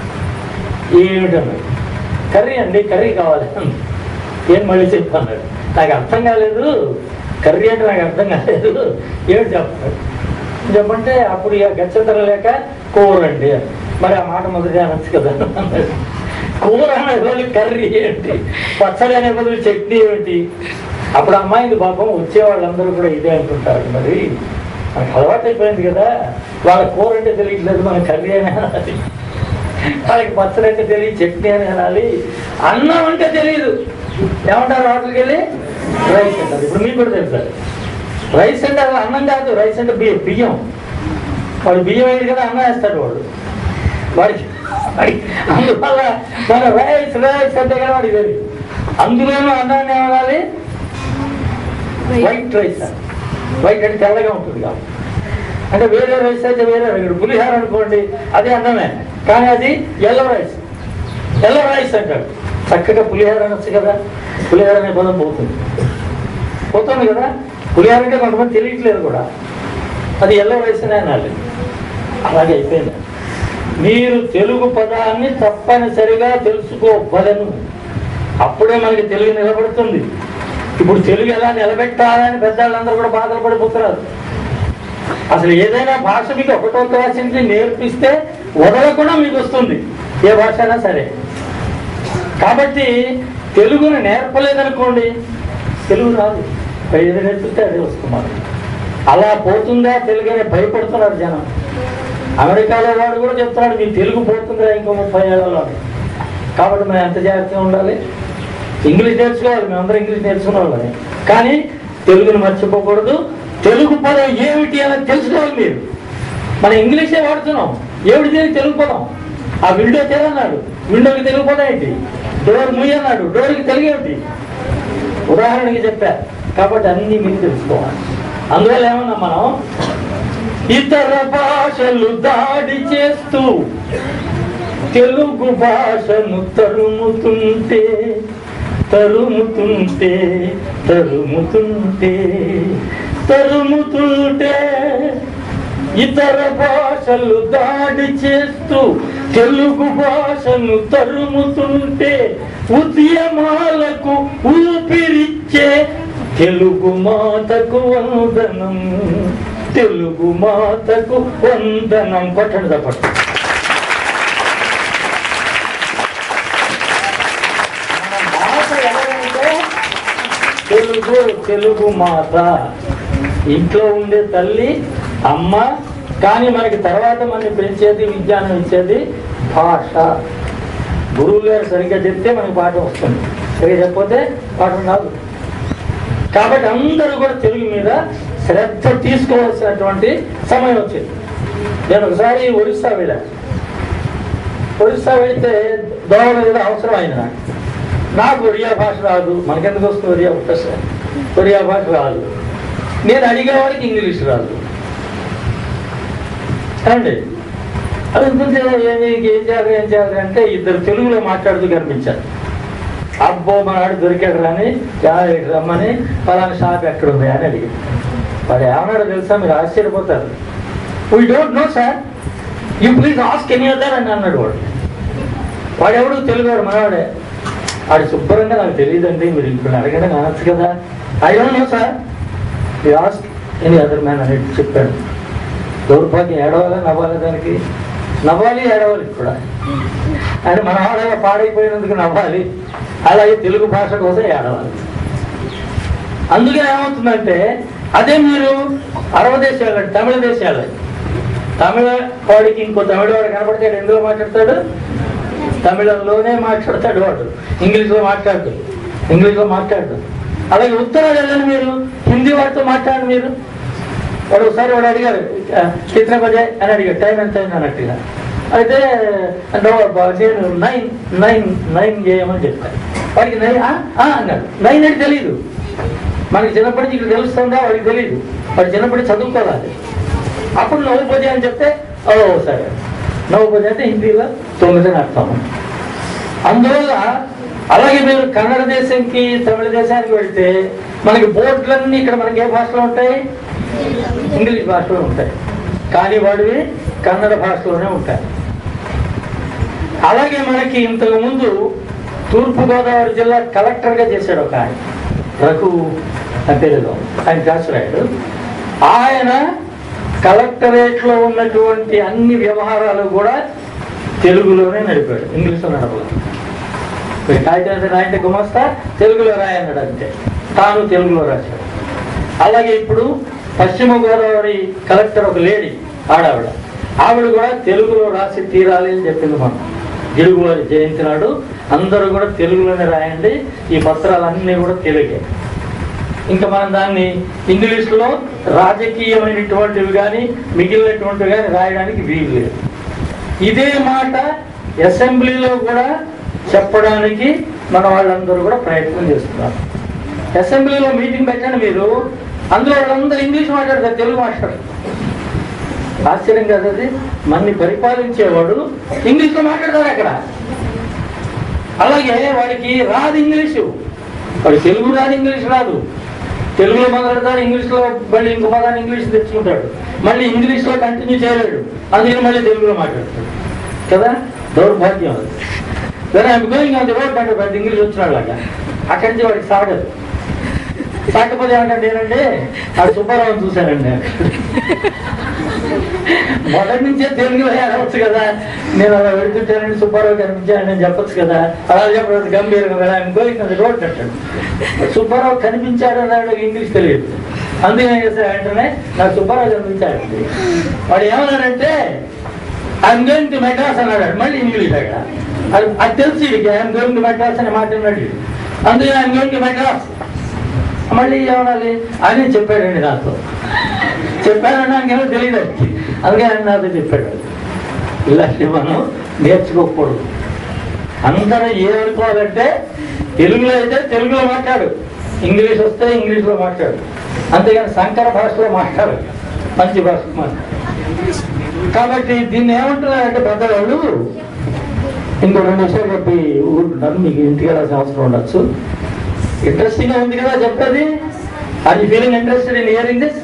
ఏమిటన్నాడు కర్రీ అండి కర్రీ కావాలి అన్నాడు. ఏం మళ్ళీ చెప్పు అన్నాడు నాకు అర్థం కాలేదు కర్రీ అంటే నాకు అర్థం కాలేదు ఏమిటి చెప్పాడు చెప్పంటే అప్పుడు ఇక గచ్చతర లేక కూర అండి అని. మరి ఆ మాట మొదటి అనొచ్చు కదా అన్నాడు. కూర అనే బదులు కర్రీ ఏంటి పచ్చడి అనే బదులు చట్నీ ఏమిటి అప్పుడు అమ్మాయింది పాపం వచ్చే వాళ్ళందరూ కూడా ఇదే అంటుంటారు మరి మనకు అలవాటు అయిపోయింది కదా వాళ్ళ కూర అంటే తెలియట్లేదు మన కర్రీ అని అనాలి వాళ్ళకి పచ్చడి అంటే తెలియదు చట్నీ అని అనాలి అన్నం అంటే తెలియదు ఏమంటారు హోటల్కి వెళ్ళి రైస్ అంటారు ఇప్పుడు మీకు కూడా తెలుసా రైస్ అంటే అది అన్నం కాదు రైస్ అంటే బియ్యం బియ్యం వాడు బియ్యం వేయడు కదా అన్నం వేస్తాడు వాడు వాడికి వాడికి అందువల్ల మన రైస్ రైస్ అంటే కదా వాడికి తెలియదు అందులోనూ అన్నాన్ని ఏమనాలి వైట్ రైస్ వైట్ అంటే తెల్లగా ఉంటుంది కాబట్టి అంటే వేరే రైస్ అయితే వేరే ఇక్కడ పులిహార అనుకోండి అదే అన్నమే కానీ అది ఎల్లో రైస్ ఎల్లో రైస్ అంటాడు చక్కగా పులిహార అనొచ్చు కదా పులిహార అనే పదం పోతుంది పోతుంది కదా పులిహార అంటే కొంతమంది తెలియట్లేదు కూడా అది ఎల్లో రైస్ అనే అనాలి అలాగే అయిపోయింది మీరు తెలుగు పదాన్ని తప్పనిసరిగా తెలుసుకోవలను అప్పుడే మనకి తెలుగు నిలబడుతుంది ఇప్పుడు తెలుగు ఎలా నిలబెట్టాలని పెద్దవాళ్ళందరూ కూడా బాధలు పడిపోతున్నారు అసలు ఏదైనా భాష మీకు ఒకటో క్లాస్ నుంచి నేర్పిస్తే వదలకుండా మీకు వస్తుంది ఏ భాష అయినా సరే కాబట్టి తెలుగుని నేర్పలేదనుకోండి తెలుగు రాదు ఏది నేర్పిస్తే అదే వస్తున్నారు అలా పోతుందా తెలుగు అని భయపడుతున్నారు జనం అమెరికాలో వాడు కూడా చెప్తున్నాడు మీ తెలుగు పోతుందా ఇంకో ముప్పై ఏళ్ళలో అని. కాబట్టి మనం ఎంత జాగ్రత్తగా ఉండాలి ఇంగ్లీష్ నేర్చుకోవాలి మేమందరం ఇంగ్లీష్ నేర్చుకునే వాళ్ళని కానీ తెలుగుని మర్చిపోకూడదు తెలుగు పదం ఏమిటి అని తెలుసుకోవాలి మీరు మనం ఇంగ్లీషే వాడుతున్నాం ఏమిటి దేని తెలుగు పదం ఆ విండో తెరన్నాడు విండోకి తెలుగు పదం ఏంటి డోర్ ముయ్య అన్నాడు డోర్కి తెలుగు ఏమిటి ఉదాహరణకి చెప్పా కాబట్టి అన్ని మీకు తెలుసుకోవాలి అందువల్ల ఏమన్నా మనం ఇతర భాషలు దాడి చేస్తూ తెలుగు భాషను తరుముతుంటే తరుముతుంటే తరుముతుంటే తరుముతుంటే ఇతర భాషలు దాడి చేస్తూ తెలుగు భాషను తరుముతుంటే ఉద్యమాలకు ఊపిరిచ్చే తెలుగు మాతకు వందనం తెలుగు మాతకు వందనం కొట్టండి తప్పట్టు మన మాత ఎవరంటే తెలుగు తెలుగు మాత ఇంట్లో ఉండే తల్లి అమ్మ కానీ మనకి తర్వాత మనకి పెంచేది విజ్ఞానం ఇచ్చేది భాష గురువు గారు సరిగ్గా చెప్తే మనకి పాఠం వస్తుంది సరిగ్గా చెప్పకపోతే పాఠం రాదు కాబట్టి అందరూ కూడా తెలుగు మీద శ్రద్ధ తీసుకోవాల్సినటువంటి సమయం వచ్చింది నేను ఒకసారి ఒరిస్సా వెళ్ళాను ఒరిస్సా వెళితే దోమల మీద అవసరం అయింది నాకు నాకు ఒరియా భాష రాదు మనకెందుకు వస్తుంది ఒరియా భాష ఒరియా భాష రాదు నేను అడిగేవాడికి ఇంగ్లీష్ రాదు అండి అది ఎందుకంటే ఏమి ఏం చేయాలి ఏం చేయాలి అంటే ఇద్దరు తెలుగులో మాట్లాడుతూ కనిపించారు అబ్బో మనవాడు దొరికాడు రాని "యా- రమ్మని ఫలానా షాప్ ఎక్కడ ఉంది అని అడిగి వాడు ఏమన్నాడో తెలుసా మీరు ఆశ్చర్యపోతారు we don't know sir you please ask any other అని అన్నాడు వాడు వాడెవడు తెలుగువాడు మనవాడే వాడు శుభ్రంగా నాకు తెలియదండి మీరు ఇప్పుడు అడగండి అనొచ్చు కదా I don't know sir you ask any other man అని చెప్పాడు దౌర్భాగ్యం ఏడవాలి నవ్వాలి దానికి నవ్వాలి ఏడవాలి కూడా అంటే మన వాళ్ళ పాడైపోయినందుకు నవ్వాలి అలాగే తెలుగు భాష కోసం ఏడవాలి అందుకని ఏమవుతుందంటే అదే మీరు అరవ దేశాలు తమిళ దేశాలు తమిళ వాడికి ఇంకో తమిళ వాడు కనపడితే వాడు ఎందులో మాట్లాడతాడు తమిళంలోనే మాట్లాడతాడు వాడు ఇంగ్లీష్లో మాట్లాడు ఇంగ్లీష్లో మాట్లాడు అలాగే ఉత్తరాలు వెళ్ళండి మీరు హిందీ వాడితో మాట్లాడండి మీరు వాడు ఒకసారి వాడు అడిగారు చిత్ర బజాయ్ అని అడిగాడు టైం ఎంత అయింది అన్నట్టుగా అయితే నో బా- నేను నైన్ నైన్ నైన్ చేయమని చెప్తాను వాడికి నైన్ ఆ? ఆ అన్నాడు నైన్ అంటే తెలియదు మనకి చిన్నప్పటి నుంచి ఇక్కడ తెలుస్తుందా వాడికి తెలియదు వాడు చిన్నప్పటి నుంచి చదువుకోవాలి అప్పుడు నవ్వు పూజ అని చెప్తే ఓ సరే నవ్వు పూజ అంటే హిందీలో తొమ్మిది అని అర్థం అందువల్ల అలాగే మీరు కన్నడ దేశంకి తమిళ దేశానికి వెళ్తే మనకి బోర్డులన్నీ ఇక్కడ మనకి ఏ భాషలో ఉంటాయి ఇంగ్లీష్ భాషలో ఉంటాయి కానీ వాడివి కన్నడ భాషలోనే ఉంటాయి అలాగే మనకి ఇంతకు ముందు తూర్పుగోదావరి జిల్లా కలెక్టర్గా చేశాడు ఒక ఆయన రఘు పేరులో ఆయన కాసురాయుడు ఆయన కలెక్టరేట్లో ఉన్నటువంటి అన్ని వ్యవహారాలు కూడా తెలుగులోనే నడిపాడు ఇంగ్లీష్లో నడపలేదు మీరు కాగితం రాయంటే గుమస్తా తెలుగులో రాయన్నాడు అంతే తాను తెలుగులో రాశాడు అలాగే ఇప్పుడు పశ్చిమ గోదావరి కలెక్టర్ ఒక లేడీ ఆడావిడ ఆవిడ కూడా తెలుగులో రాసి తీరాలి అని చెప్పింది మనం గిడుగువారి జయంతి నాడు అందరూ కూడా తెలుగులోనే రాయండి ఈ పత్రాలన్నీ కూడా తెలుగే ఇంకా మనం దాన్ని ఇంగ్లీష్లో రాజకీయమైనటువంటివి కానీ మిగిలినటువంటివి కానీ రాయడానికి వీలు లేదు ఇదే మాట అసెంబ్లీలో కూడా చెప్పడానికి మన వాళ్ళందరూ కూడా ప్రయత్నం చేస్తున్నారు అసెంబ్లీలో మీటింగ్ పెట్టండి మీరు అందులో వాళ్ళందరూ ఇంగ్లీష్ మాట్లాడతారు తెలుగు మాట్లాడతారు ఆశ్చర్యం కాదు అది మన్ని పరిపాలించేవాడు ఇంగ్లీష్లో మాట్లాడతారు అక్కడ అలాగే వాడికి రాదు ఇంగ్లీషు వాడు తెలుగు రాదు ఇంగ్లీష్ రాదు తెలుగులో మొదలెడతాడు ఇంగ్లీష్లో మళ్ళీ ఇంకో పదాన్ని ఇంగ్లీష్ తెచ్చుకుంటాడు మళ్ళీ ఇంగ్లీష్లో కంటిన్యూ చేయలేడు అందుకని మళ్ళీ తెలుగులో మాట్లాడతాడు కదా దౌర్భాగ్యం అది when I'm going on the road అంటే పెద్ద ఇంగ్లీష్ వచ్చినాళ్ళగా అక్కడి నుంచి వాడికి సాగదు సాగకపోతే ఏమంటే ఏంటంటే ఆ సుబ్బారావు చూశానండి మొదటి నుంచే తెలుగులో ఏడవచ్చు కదా నేను అలా వెళ్తుంటానని సుబ్బారావు కనిపించాను నేను చెప్పొచ్చు కదా అలా చెప్పడం గంభీరంగా కదా ఆయన గోయింగ్ అది రోడ్ కట్టాడు సుబ్బారావు కనిపించాడు అన్నాడు ఇంగ్లీష్ తెలియదు అందుకని ఏం చేశాడు వెంటనే నాకు సుబ్బారావు కనిపించాడు వాడు ఏమన్నాడంటే ఐఎమ్ గోయింగ్ టు మెడ్రాస్ అన్నాడు మళ్ళీ ఇంగ్లీష్ అక్కడ అది అది తెలిసి ఐఎమ్ గోయింగ్ టు మెడ్రాస్ అని మాట అన్నాడు అందుకే ఐఎమ్ గోయింగ్ టు మెడ్రాస్ మళ్ళీ ఏమనాలి అని చెప్పాడండి నాతో చెప్పాడని నాకేమో తెలియదు అది. అందుకే ఆయన నాతో చెప్పాడు ఇలాంటి మనం నేర్చుకోకూడదు అందరూ ఏమనుకోవాలంటే తెలుగులో అయితే తెలుగులో మాట్లాడు ఇంగ్లీష్ వస్తే ఇంగ్లీష్లో మాట్లాడు అంతేగాని సంకర భాషలో మాట్లాడు మంచి భాషలో మాట్లాడు కాబట్టి దీన్ని ఏమంటున్నారంటే పెద్దవాళ్ళు ఇంకో రెండు విషయాలు చెప్పి ఊరుకుంటాను మీకు ఇంటికి వెళ్ళాల్సిన అవసరం ఉండొచ్చు ఇంట్రెస్టింగ్ ఉంది కదా చెప్పేది are you feeling interested in hearing this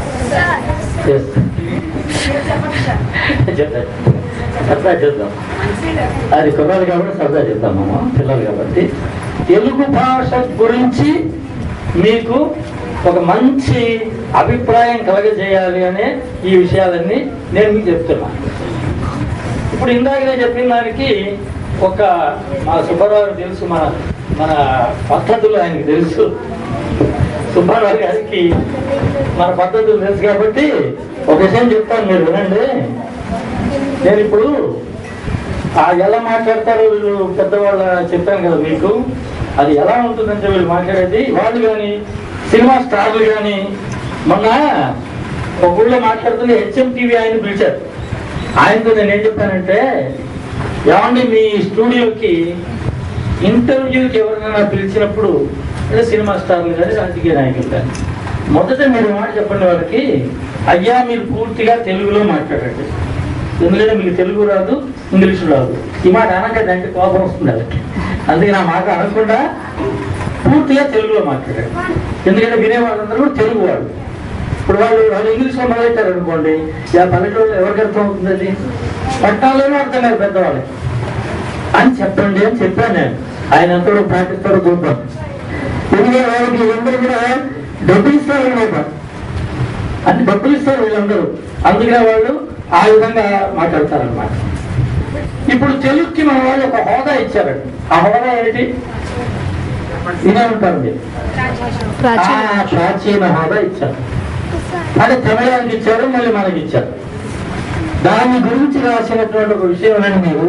చెప్తాను సరదా చేద్దాం అది కుర్రాలు కాబట్టి సరదా చేద్దాం మనం పిల్లలు కాబట్టి తెలుగు భాష గురించి మీకు ఒక మంచి అభిప్రాయం కలగజేయాలి అనే ఈ విషయాలన్నీ నేను మీకు చెప్తున్నాను ఇప్పుడు ఇందాక నేను చెప్పిన దానికి ఒక మా సుబ్బారావు తెలుసు మన మన పద్ధతులు ఆయనకి తెలుసు సుబ్బారావు గారికి మన పద్ధతులు తెలుసు కాబట్టి ఒక విషయం చెప్తాను మీరు వినండి నేను ఇప్పుడు ఆ ఎలా మాట్లాడతారో వీళ్ళు పెద్దవాళ్ళ చెప్పాను కదా మీకు అది ఎలా ఉంటుందంటే వీళ్ళు మాట్లాడేది వాళ్ళు కానీ సినిమా స్టార్లు కానీ మొన్న ఒక ఊళ్ళో మాట్లాడుతున్న హెచ్ఎం టీవీ ఆయన పిలిచారు ఆయనతో నేను ఏం చెప్పానంటే ఏమండి మీ స్టూడియోకి ఇంటర్వ్యూకి ఎవరినైనా పిలిచినప్పుడు అంటే సినిమా స్టార్లు కానీ రాజకీయ నాయకులు కానీ మొదట మీరు మాట చెప్పండి వాళ్ళకి అయ్యా మీరు పూర్తిగా తెలుగులో మాట్లాడండి ఎందుకంటే మీకు తెలుగు రాదు ఇంగ్లీష్ రాదు ఈ మాట అనకండి అంటే కోపం వస్తుంది వాళ్ళకి అందుకే నా మాట అనకుండా పూర్తిగా తెలుగులో మాట్లాడండి ఎందుకంటే వినేవాళ్ళందరూ కూడా తెలుగు వాళ్ళు ఇప్పుడు వాళ్ళు వాళ్ళు ఇంగ్లీష్లో మొదలెట్టారు అనుకోండి ఆ పల్లెటూరులో ఎవరికి అర్థం అవుతుంది అది పట్టాల్లోనే అర్థం కాదు పెద్దవాళ్ళకి అని చెప్పండి అని చెప్పాను నేను ఆయన ఎంతో పాటిస్తారో చూద్దాం ఎందుకంటే వాళ్ళకి వీళ్ళందరూ కూడా డబ్బులు ఇస్తారు అనమాట అన్ని డబ్బులు ఇస్తారు వీళ్ళందరూ అందుకనే వాళ్ళు ఆ విధంగా మాట్లాడతారనమాట ఇప్పుడు తెలుగుకి మన వాళ్ళు ఒక హోదా ఇచ్చారండి ఆ హోదా ఏంటి వినే ఉంటారు మీరు ప్రాచీన ఆ ప్రాచీన హోదా ఇచ్చారు అంటే తమిళానికి ఇచ్చారు మళ్ళీ మనకి ఇచ్చారు దాని గురించి రాసినటువంటి ఒక విషయం అని మీరు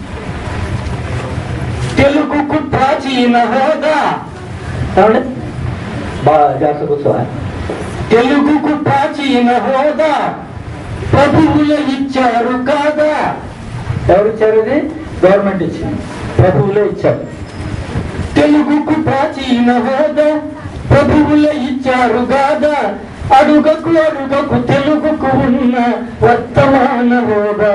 తెలుగుకు ప్రాచీన హోదా ఏమండి? బాగా జాగ్రత్త కూర్చోవాలి తెలుగుకు ప్రాచీన హోదా ప్రభువులు ఇచ్చారు కాదా ఎవరు ఇచ్చారు ఇది గవర్నమెంట్ ఇచ్చింది ప్రభువులే ఇచ్చారు తెలుగుకు ప్రాచీన హోదా ప్రభువులే ఇచ్చారు కాదా అడుగకు అడుగకు తెలుగుకు ఉన్న వర్తమాన హోదా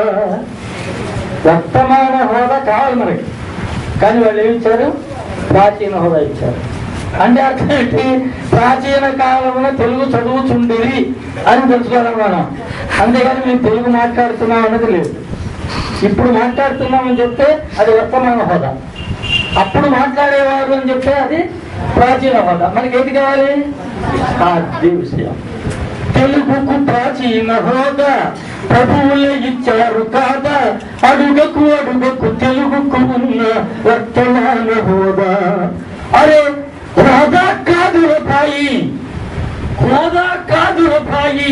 వర్తమాన హోదా కావాలి మనకి కానీ వాళ్ళు ఏమి ఇచ్చారు ప్రాచీన హోదా ఇచ్చారు అంటే అర్థం ఏంటి ప్రాచీన కాలంలో తెలుగు చదువుతుండేది అని తెలుసుకోవాలి మనం అంతేగాని మేము తెలుగు మాట్లాడుతున్నాం అన్నది లేదు ఇప్పుడు మాట్లాడుతున్నామని చెప్తే అది వర్తమాన హోదా అప్పుడు మాట్లాడేవారు అని చెప్తే అది ప్రాచీన హోదా మనకి ఏది కావాలి అది విషయం తెలుగుకు ప్రాచీన హోదా ప్రభువులే ఇచ్చారు కాదా అడుగకు అడుగకు తెలుగుకు ఉన్న వర్తమాన హోదా అరే హోదా కాదు భాయి హోదా కాదు భాయి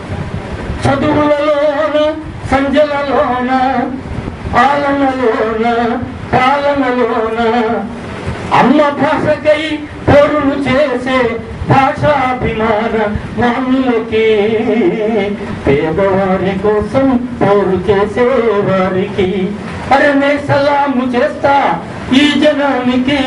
చదువులలోన సంజలలోన పాలనలోన పాలనలోన అమ్మ భాషకై పోరులు చేసే భాషాభిమాన మానులకి పేదవారి కోసం పోరు చేసే వారికి అరే నే సలాము చేస్తా ఈ జనానికి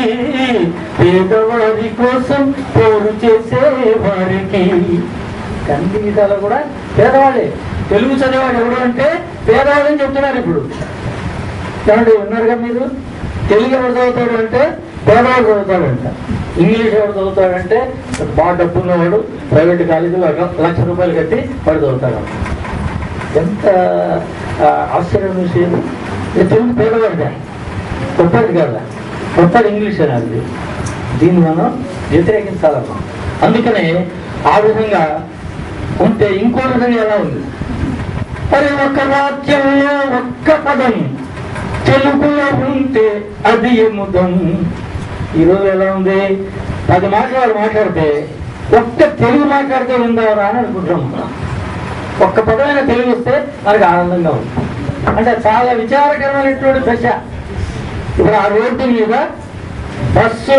పేదవారి కోసం పోరు చేసే వారికి కంది విధాలు కూడా పేదవాళ్ళే తెలుగు చదివేవాడు ఎవరు అంటే పేదవాళ్ళని చెప్తున్నారు ఇప్పుడు ఏమండి ఉన్నారుగా మీరు తెలుగు ఎవరు చదువుతాడు అంటే పేదవాడు చదువుతాడంట ఇంగ్లీష్ ఎవరు చదువుతాడంటే బాగా డబ్బు ఉన్నవాడు ప్రైవేట్ కాలేజీలో ఒక లక్ష రూపాయలు కట్టి వాడు చదువుతాడు ఎంత ఆ, ఆశ్చర్యం విషయం ఇది తెలుగు పేదవాడిగా గొప్పది కదా గొప్పది ఇంగ్లీష్ అనేది దీన్ని మనం వ్యతిరేకించాలమ్మా అందుకనే ఆ విధంగా ఉంటే ఇంకో విధంగా ఎలా ఉంది మరి ఒక వాక్యంలో ఒక్క పదం తెలుగులో ఉంటే అది ఎముదం ఈరోజు ఎలా ఉంది పది మాటలు మాట్లాడితే ఒక్క తెలుగు మాట్లాడితే ఉందారా అని అనుకుంటున్నాం మనం. ఒక్క పదమైన తెలుగు వస్తే మనకి ఆనందంగా ఉంది అంటే చాలా విచారకరమైనటువంటి దశ ఇప్పుడు ఆ రోడ్డు మీద బస్సు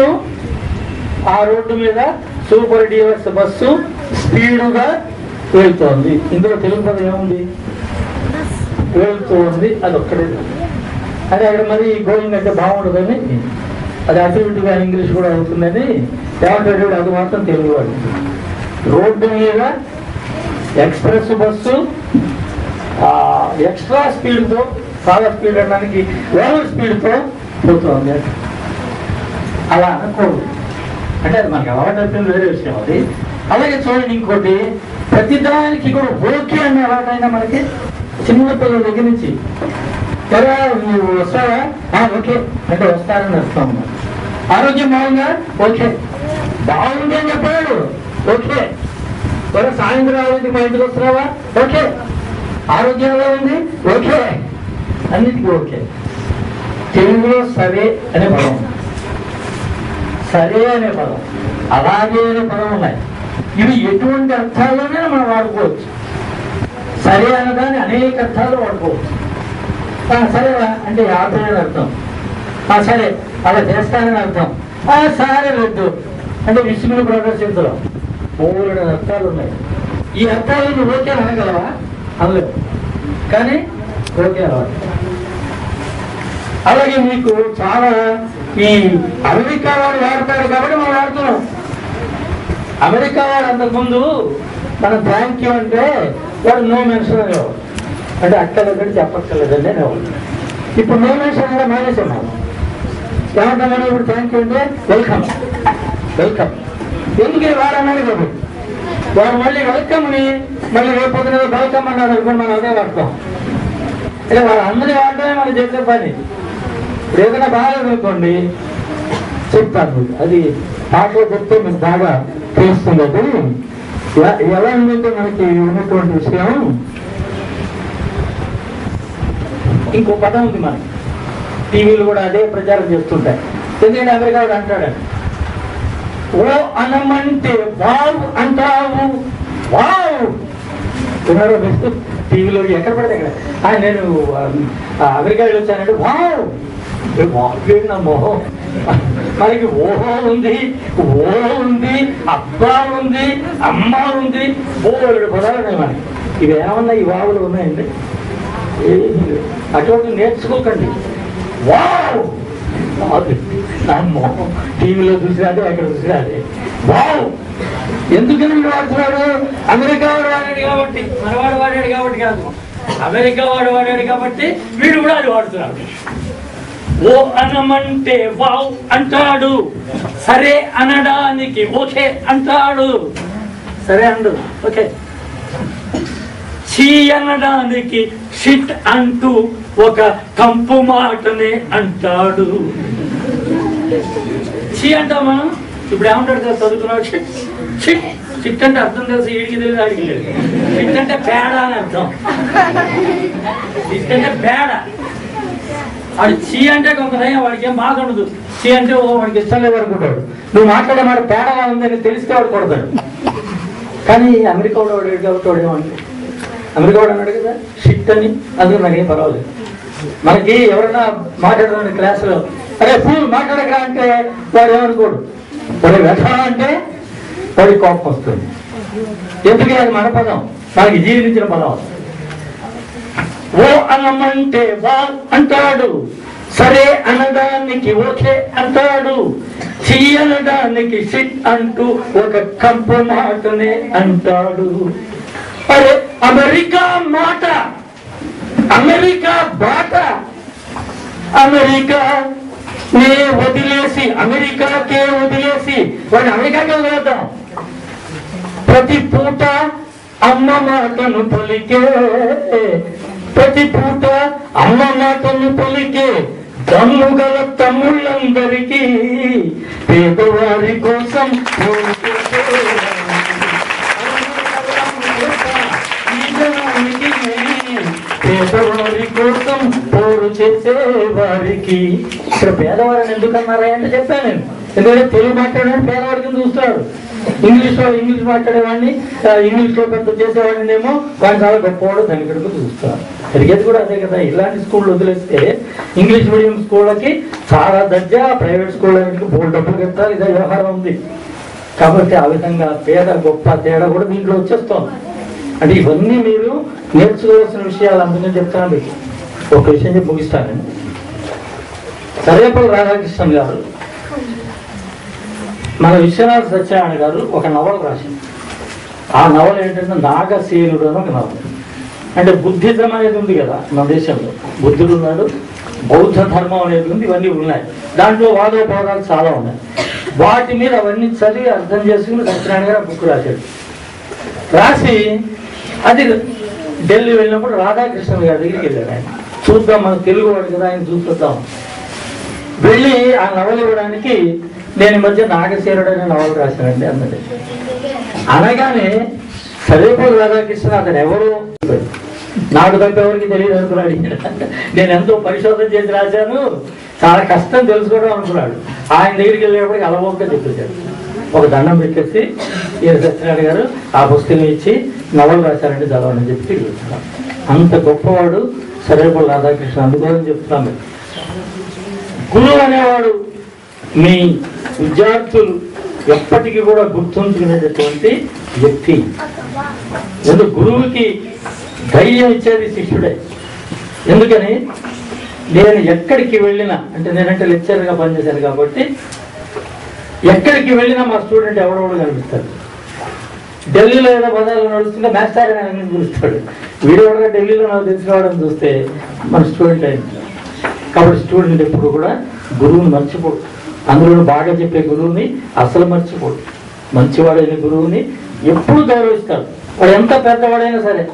ఆ రోడ్డు మీద సూపర్ డీలక్స్ బస్సు స్పీడుగా వెళ్తోంది ఇందులో తెలుగు పదం ఏముంది వెళ్తోంది అది ఒక్కడే అదే అక్కడ మరి గోయింగ్ అంటే బాగుండదని అది అటు ఇటుగా ఇంగ్లీష్ కూడా అవుతుందని ఏమంటాడు అది మాత్రం తెలుగు వాడు రోడ్డు మీద ఎక్స్ప్రెస్ బస్సు ఆ, ఎక్స్ట్రా స్పీడ్తో చాలా స్పీడ్ అనడానికి ఓవర్ స్పీడ్తో పోతుంది అలా అనకూడదు అంటే అది మనకి అలవాటు అయిపోయింది వేరే విషయం అది అలాగే చూడండి ఇంకోటి ప్రతిదానికి కూడా ఓకే అనే అలవాటైనా మనకి చిన్న పిల్లల దగ్గర నుంచి ఎరా నువ్వు వస్తావా "ఆ, ఓకే అంటే వస్తానని వస్తాం ఆరోగ్యం బాగుందా ఓకే బాగుంది అని చెప్పాడు ఓకే మరి సాయంత్రం ఆరోగ్యం మా ఇంటికి వస్తున్నావా ఓకే ఆరోగ్యం ఎలా ఉంది ఓకే అన్నిటికీ ఓకే తెలుగులో సరే అనే పదం సరే అనే పదం అలాగే అనే పదం ఉన్నాయి ఇవి ఎటువంటి అర్థాల్లోనే మనం వాడుకోవచ్చు సరే అనగానే అనేక అర్థాలు వాడుకోవచ్చు "ఆ, సరేరా అంటే ఆపుతానని అర్థం "ఆ, సరే అలా చేస్తానని అర్థం "ఆ, సరే వద్దు అంటే విసుగును ప్రదర్శించడం మూడు అర్థాలు ఉన్నాయి ఈ అర్థాలు నువ్వు ఓకే అనగలవా అనలేవు కానీ ఓకే అవ్వాలి అలాగే మీకు చాలా ఈ అమెరికా వాడు వాడతారు కాబట్టి మనం వాడుతున్నాం అమెరికా వాడు అంతకుముందు మన థ్యాంక్ యూ అంటే వాడు నో మెన్షన్ అనేవాడు అంటే అక్కర్లేదంటే చెప్పక్కర్లేదండి అనేవాడు ఇప్పుడు నో మెన్షన్ కూడా మానేసాం మనం ఏమంటామని ఇప్పుడు థ్యాంక్ యూ అంటే వెల్కమ్ వెల్కమ్ ఎందుకు ఈ వాడు అన్నాడు కాబట్టి వాడు మళ్ళీ వెల్కమ్ ని మళ్ళీ రేపు పొద్దున వెల్కమ్ అన్నాడు అనుకోండి మనం అదే వాడతాం అంటే వాళ్ళు అందరి వాడటమే మనం చేసే పని ఇప్పుడు ఏదైనా బాగాలేదు అనుకోండి చెప్తాను మీకు. అది పాటలో చెప్తే మీకు బాగా తెలుస్తుంది అది ఎ- ఎలా ఉందంటే మనకి ఉన్నటువంటి విషయం ఇంకో పదం ఉంది మనకి టీవీలు కూడా అదే ప్రచారం చేస్తుంటాయి ఎందుకంటే అమెరికా వాడు అంటాడు ఓ అనమంటే వావ్ అంటావు వావ్ విన్నారో మీరు? టీవీలో ఎక్కడ పడితే అక్కడ ఆ, నేను ఆ, అమెరికా వెళ్ళి వచ్చానంటే వావ్ ఏ వావ్ ఏంటమ్మో మనకి ఓహో ఉంది ఓ ఉంది అబ్బా ఉంది అమ్మ ఉంది బోలెడు పదాలు ఉన్నాయి మనకి ఇవి ఏమన్నా ఈ వావులు ఉన్నాయండి ఏమీ లేవు. అటువంటి నేర్చుకోకండి వావ్ అది అమ్మో టీవీలో చూసినాడు అక్కడ చూసినాడు వావ్ ఎందుకని వీడు వాడుతున్నాడు అమెరికా వాడు వాడాడు కాబట్టి మనవాడు వాడాడు కాబట్టి కాదు అమెరికా వాడు వాడాడు కాబట్టి వీడు కూడా అది వాడుతున్నాడు ఓ అనమంటే వావ్ అంటాడు సరే అనడానికి ఓకే అంటాడు సరే అండు ఓకే చీ అనడానికి షిట్ అంటూ ఒక కంపు మాటనే అంటాడు చీ అంటాం మనం ఇప్పుడు ఏమంటాడు కదా చదువుకున్నాడు షిట్ షిట్ షిట్ అంటే అర్థం తెలుసు ఈడికి తెలియదు ఆడికి లేదు షిట్ అంటే పేడ అని అర్థం షిట్ అంటే పేడ వాడు చీ అంటే కొంత నయం వాడికి ఏం బాధ ఉండదు చీ అంటే ఓ వాడికి ఇష్టం లేదు అనుకుంటాడు నువ్వు మాట్లాడే మాట పేడగా ఉందని తెలిస్తే వాడు కొడతాడు కానీ అమెరికా వాడు వాడు కాబట్టి వాడు ఏమంటాడు అమెరికా వాడు అన్నాడు కదా షిట్ అని అందుకు నాకేం పర్వాలేదు మనకి ఎవరైనా మాట్లాడుతున్న క్లాసులో అరే ఫుల్ మాట్లాడకరా అంటే వాడు ఏమనుకోడు వాడు వ్యథ అంటే వాడి కోపం వస్తుంది ఎందుకే అది మన పదం మనకి జీవించిన పదం ఓ అనమంటే వా అంటాడు సరే అనడానికి ఓకే అంటాడు చి అనడానికి సిట్ అంటూ ఒక కంపు మాటనే అంటాడు అరే అమెరికా మాట అమెరికా బాట అమెరికా నే వదిలేసి అమెరికాకే వదిలేసి వాడిని అమెరికాకే వదిలేద్దాం ప్రతి పూట అమ్మ మాటను పలికే ప్రతి పూట అమ్మ మాటను పలికే దమ్ము గల తమ్ముళ్ళందరికీ పేదవారి కోసం ఈ జనానికి పేదవారి కోసం పోరు చేసే వారికి ఇక్కడ పేదవారిని ఎందుకు అన్నారా అంటే చెప్పాను నేను ఎందుకంటే తెలుగు మాట్లాడేవాడు పేదవాడి కింద చూస్తున్నాడు ఇంగ్లీష్ లో ఇంగ్లీష్ మాట్లాడేవాడిని ఆ, ఇంగ్లీష్ లో పెద్ద చేసేవాడిని ఏమో వాడిని చాలా గొప్పవాడు ధనికుడికి చూస్తున్నాడు జరిగేది కూడా అదే కదా ఇలాంటి స్కూల్ వదిలేస్తే ఇంగ్లీష్ మీడియం స్కూళ్ళకి చాలా దర్జా ప్రైవేట్ స్కూళ్ళకి బోర్డు డబ్బులు కట్టాలి ఇదే వ్యవహారం ఉంది కాబట్టి ఆ విధంగా పేద గొప్ప తేడా కూడా దీంట్లో వచ్చేస్తోంది అంటే ఇవన్నీ మీరు నేర్చుకోవాల్సిన విషయాలు అందుకని చెప్తాను మీకు ఒక విషయం చెప్పి ముగిస్తాను సర్వేపల్లి రాధాకృష్ణన్ గారు మన విశ్వనాథ సత్యనారాయణ గారు ఒక నవల రాసింది ఆ నవల ఏంటంటే నాగసేనుడు అని ఒక నవల అంటే బుద్ధిజం అనేది ఉంది కదా మన దేశంలో బుద్ధుడు ఉన్నాడు బౌద్ధ ధర్మం అనేది ఉంది ఇవన్నీ ఉన్నాయి దాంట్లో వాదోపవాదాలు చాలా ఉన్నాయి వాటి మీద అవన్నీ చదివి అర్థం చేసుకుని సత్యనారాయణ గారు బుక్ రాశాడు రాసి అది ఢిల్లీ వెళ్ళినప్పుడు రాధాకృష్ణ గారి దగ్గరికి వెళ్ళాడు ఆయన చూద్దాం మన తెలుగు వాడు కదా ఆయన చూపిద్దాం వెళ్ళి ఆ నవల ఇవ్వడానికి నేను ఈ మధ్య నాగశేరుడు అనే నవల రాశానండి అన్నది అనగానే సరేపూడి రాధాకృష్ణ అతను ఎవరు నాకు తప్ప ఎవరికి తెలియదు అనుకున్నాడు ఈయన. నేను ఎంతో పరిశోధన చేసి రాశాను చాలా కష్టం తెలుసుకోవడం అనుకున్నాడు ఆయన దగ్గరికి వెళ్ళేప్పటికి అలవోక చెప్పేశాడు ఒక దండం పెట్టేసి ఈయన సత్యనారాయణ గారు ఆ పుస్తకం ఇచ్చి నవలు రాశారండి చదవండి చెప్పి తిరిగి వచ్చాను. అంత గొప్పవాడు సరేపల్లి రాధాకృష్ణ అందుకోసం చెప్తున్నాను మీకు. గురువు అనేవాడు మీ విద్యార్థులు ఎప్పటికీ కూడా గుర్తుంచుకునేటటువంటి వ్యక్తి ఎందుకు గురువుకి ధైర్యం ఇచ్చేది శిష్యుడే ఎందుకని నేను ఎక్కడికి వెళ్ళినా అంటే నేనంటే లెక్చర్గా పనిచేశాను కాబట్టి ఎక్కడికి వెళ్ళినా మా స్టూడెంట్ ఎవడెవడు కనిపిస్తాడు ఢిల్లీలో ఏదో బజార్లో నడుస్తుంటే మాస్టర్ అని ఆయన పిలుస్తాడు వీడు ఎవడగా ఢిల్లీలో నాకు తెలిసిన వాడని చూస్తే మన స్టూడెంట్ అయింది కాబట్టి స్టూడెంట్ ఎప్పుడు కూడా గురువుని మర్చిపోడు అందులో బాగా చెప్పే గురువుని అసలు మర్చిపోడు మంచివాడైన గురువుని ఎప్పుడు గౌరవిస్తాడు వాడు ఎంత పెద్దవాడైనా సరే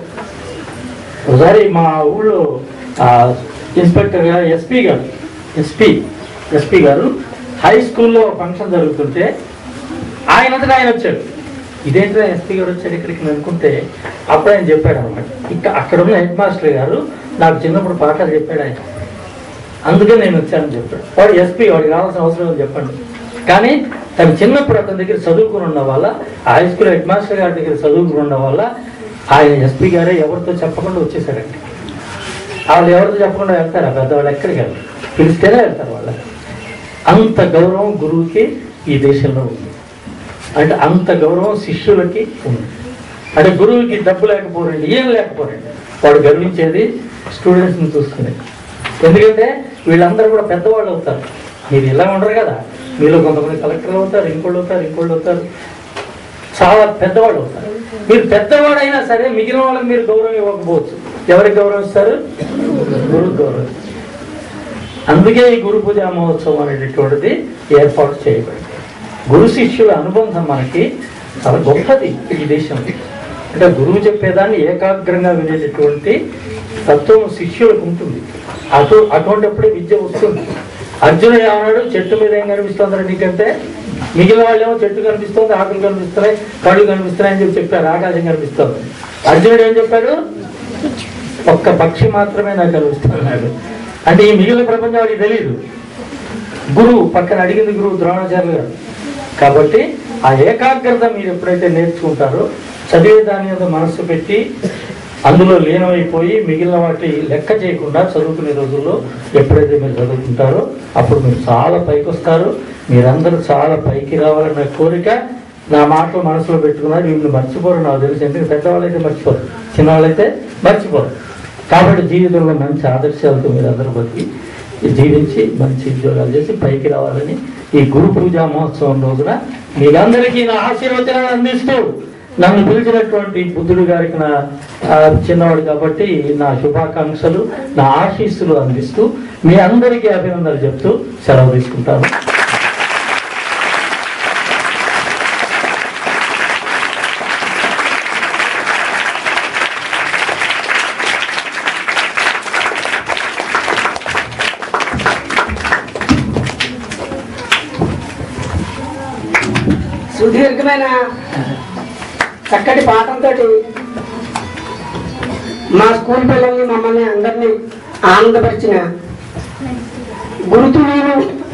ఒకసారి మా ఊళ్ళో ఆ, inspector garu SP garu SP SP garu high స్కూల్లో ఫంక్షన్ జరుగుతుంటే ఆయన అంతటా ఆయన వచ్చాడు ఇదేంటో ఎస్పీ గారు వచ్చాడు ఇక్కడికి నేను అనుకుంటే అప్పుడు ఆయన చెప్పాడు అనమాట ఇక్కడ అక్కడ ఉన్న హెడ్ మాస్టర్ గారు నాకు చిన్నప్పుడు పాఠాలు చెప్పాడు ఆయన అందుకే నేను వచ్చానని చెప్పాడు వాడు ఎస్పీ వాడికి రావాల్సిన అవసరం లేదు చెప్పండి కానీ తను చిన్నప్పుడు అతని దగ్గర చదువుకుని ఉన్న వల్ల ఆ హై స్కూల్ హెడ్ మాస్టర్ గారి దగ్గర చదువుకుని ఉన్న వల్ల ఆయన ఎస్పీ గారే ఎవరితో చెప్పకుండా వచ్చేసాడండి వాళ్ళు ఎవరితో చెప్పకుండా వెళ్తారా పెద్దవాళ్ళు ఎక్కడికి వెళ్తారు పిలిస్తేనే వెళ్తారు వాళ్ళు అంత గౌరవం గురువుకి ఈ దేశంలో ఉంది అంటే అంత గౌరవం శిష్యులకి ఉంది అంటే గురువుకి డబ్బు లేకపోరండి ఏం లేకపోరండి వాడు గర్వించేది స్టూడెంట్స్ని చూసుకుని ఎందుకంటే వీళ్ళందరూ కూడా పెద్దవాళ్ళు అవుతారు మీరు ఇలా ఉండరు కదా మీలో కొంతమంది కలెక్టర్లు అవుతారు ఇంకోళ్ళు అవుతారు ఇంకోళ్ళు అవుతారు చాలా పెద్దవాళ్ళు అవుతారు మీరు పెద్దవాడైనా సరే మిగిలిన వాళ్ళకి మీరు గౌరవం ఇవ్వకపోవచ్చు ఎవరికి గౌరవం ఇస్తారు గురువు గౌరవం అందుకే ఈ గురు పూజా మహోత్సవం అనేటటువంటిది ఏర్పాటు చేయబడింది గురు శిష్యుల అనుబంధం మనకి చాలా గొప్పది ఈ దేశంలో అంటే గురువు చెప్పేదాన్ని ఏకాగ్రంగా వినేటటువంటి తత్వం శిష్యులకు ఉంటుంది అటు అటువంటిప్పుడే విద్య వస్తుంది అర్జునుడు ఏమన్నాడు చెట్టు మీద ఏం కనిపిస్తుందిరా నీకంటే మిగిలిన వాళ్ళేమో చెట్టు కనిపిస్తుంది ఆకులు కనిపిస్తున్నాయి కళ్ళు కనిపిస్తున్నాయి అని చెప్పి చెప్పారు ఆకాశం కనిపిస్తుంది అర్జునుడు ఏం చెప్పాడు ఒక్క పక్షి మాత్రమే నాకు కనిపిస్తున్నాడు అంటే ఈ మిగిలిన ప్రపంచం వాడికి తెలియదు గురువు పక్కన అడిగింది గురువు ద్రోణాచార్యులు గారు కాబట్టి ఆ ఏకాగ్రత మీరు ఎప్పుడైతే నేర్చుకుంటారో చదివే దాని మీద మనస్సు పెట్టి అందులో లీనమైపోయి మిగిలిన వాటి లెక్క చేయకుండా చదువుకునే రోజుల్లో ఎప్పుడైతే మీరు చదువుకుంటారో అప్పుడు మీరు చాలా పైకి వస్తారు మీరందరూ చాలా పైకి రావాలన్న కోరిక నా మాటలు మనసులో పెట్టుకున్నారు వీళ్ళు మర్చిపోరు నాకు తెలిసి ఎందుకంటే పెద్దవాళ్ళైతే మర్చిపోరు చిన్నవాళ్ళైతే మర్చిపోరు కాబట్టి జీవితంలో మంచి ఆదర్శాలతో మీరు అందరూ బతికి జీవించి మంచి ఉద్యోగాలు చేసి పైకి రావాలని ఈ గురు పూజా మహోత్సవం రోజున మీకందరికీ నా ఆశీర్వచనాలు అందిస్తూ నన్ను పిలిచినటువంటి బుద్ధుడు గారికి నా ఆ, చిన్నవాడు కాబట్టి నా శుభాకాంక్షలు నా ఆశీస్సులు అందిస్తూ మీ అందరికీ అభినందనలు చెప్తూ సెలవు తీసుకుంటాను సుదీర్ఘమైన చక్కటి పాఠంతో మా స్కూల్ పిల్లల్ని మమ్మల్ని అందరినీ ఆనందపరిచిన గురుతులీలు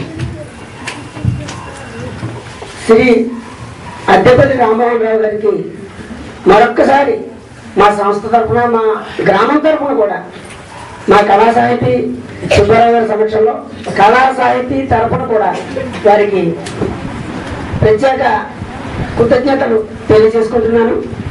శ్రీ అద్దెపల్లి రామ్మోహన్ రావు గారికి మరొక్కసారి మా సంస్థ తరఫున మా గ్రామం తరఫున కూడా మా కళా సాహితీ సుబ్బారావు గారి సమక్షంలో కళా సాహితీ తరఫున కూడా వారికి ప్రత్యేక కృతజ్ఞతలు తెలియజేసుకుంటున్నాను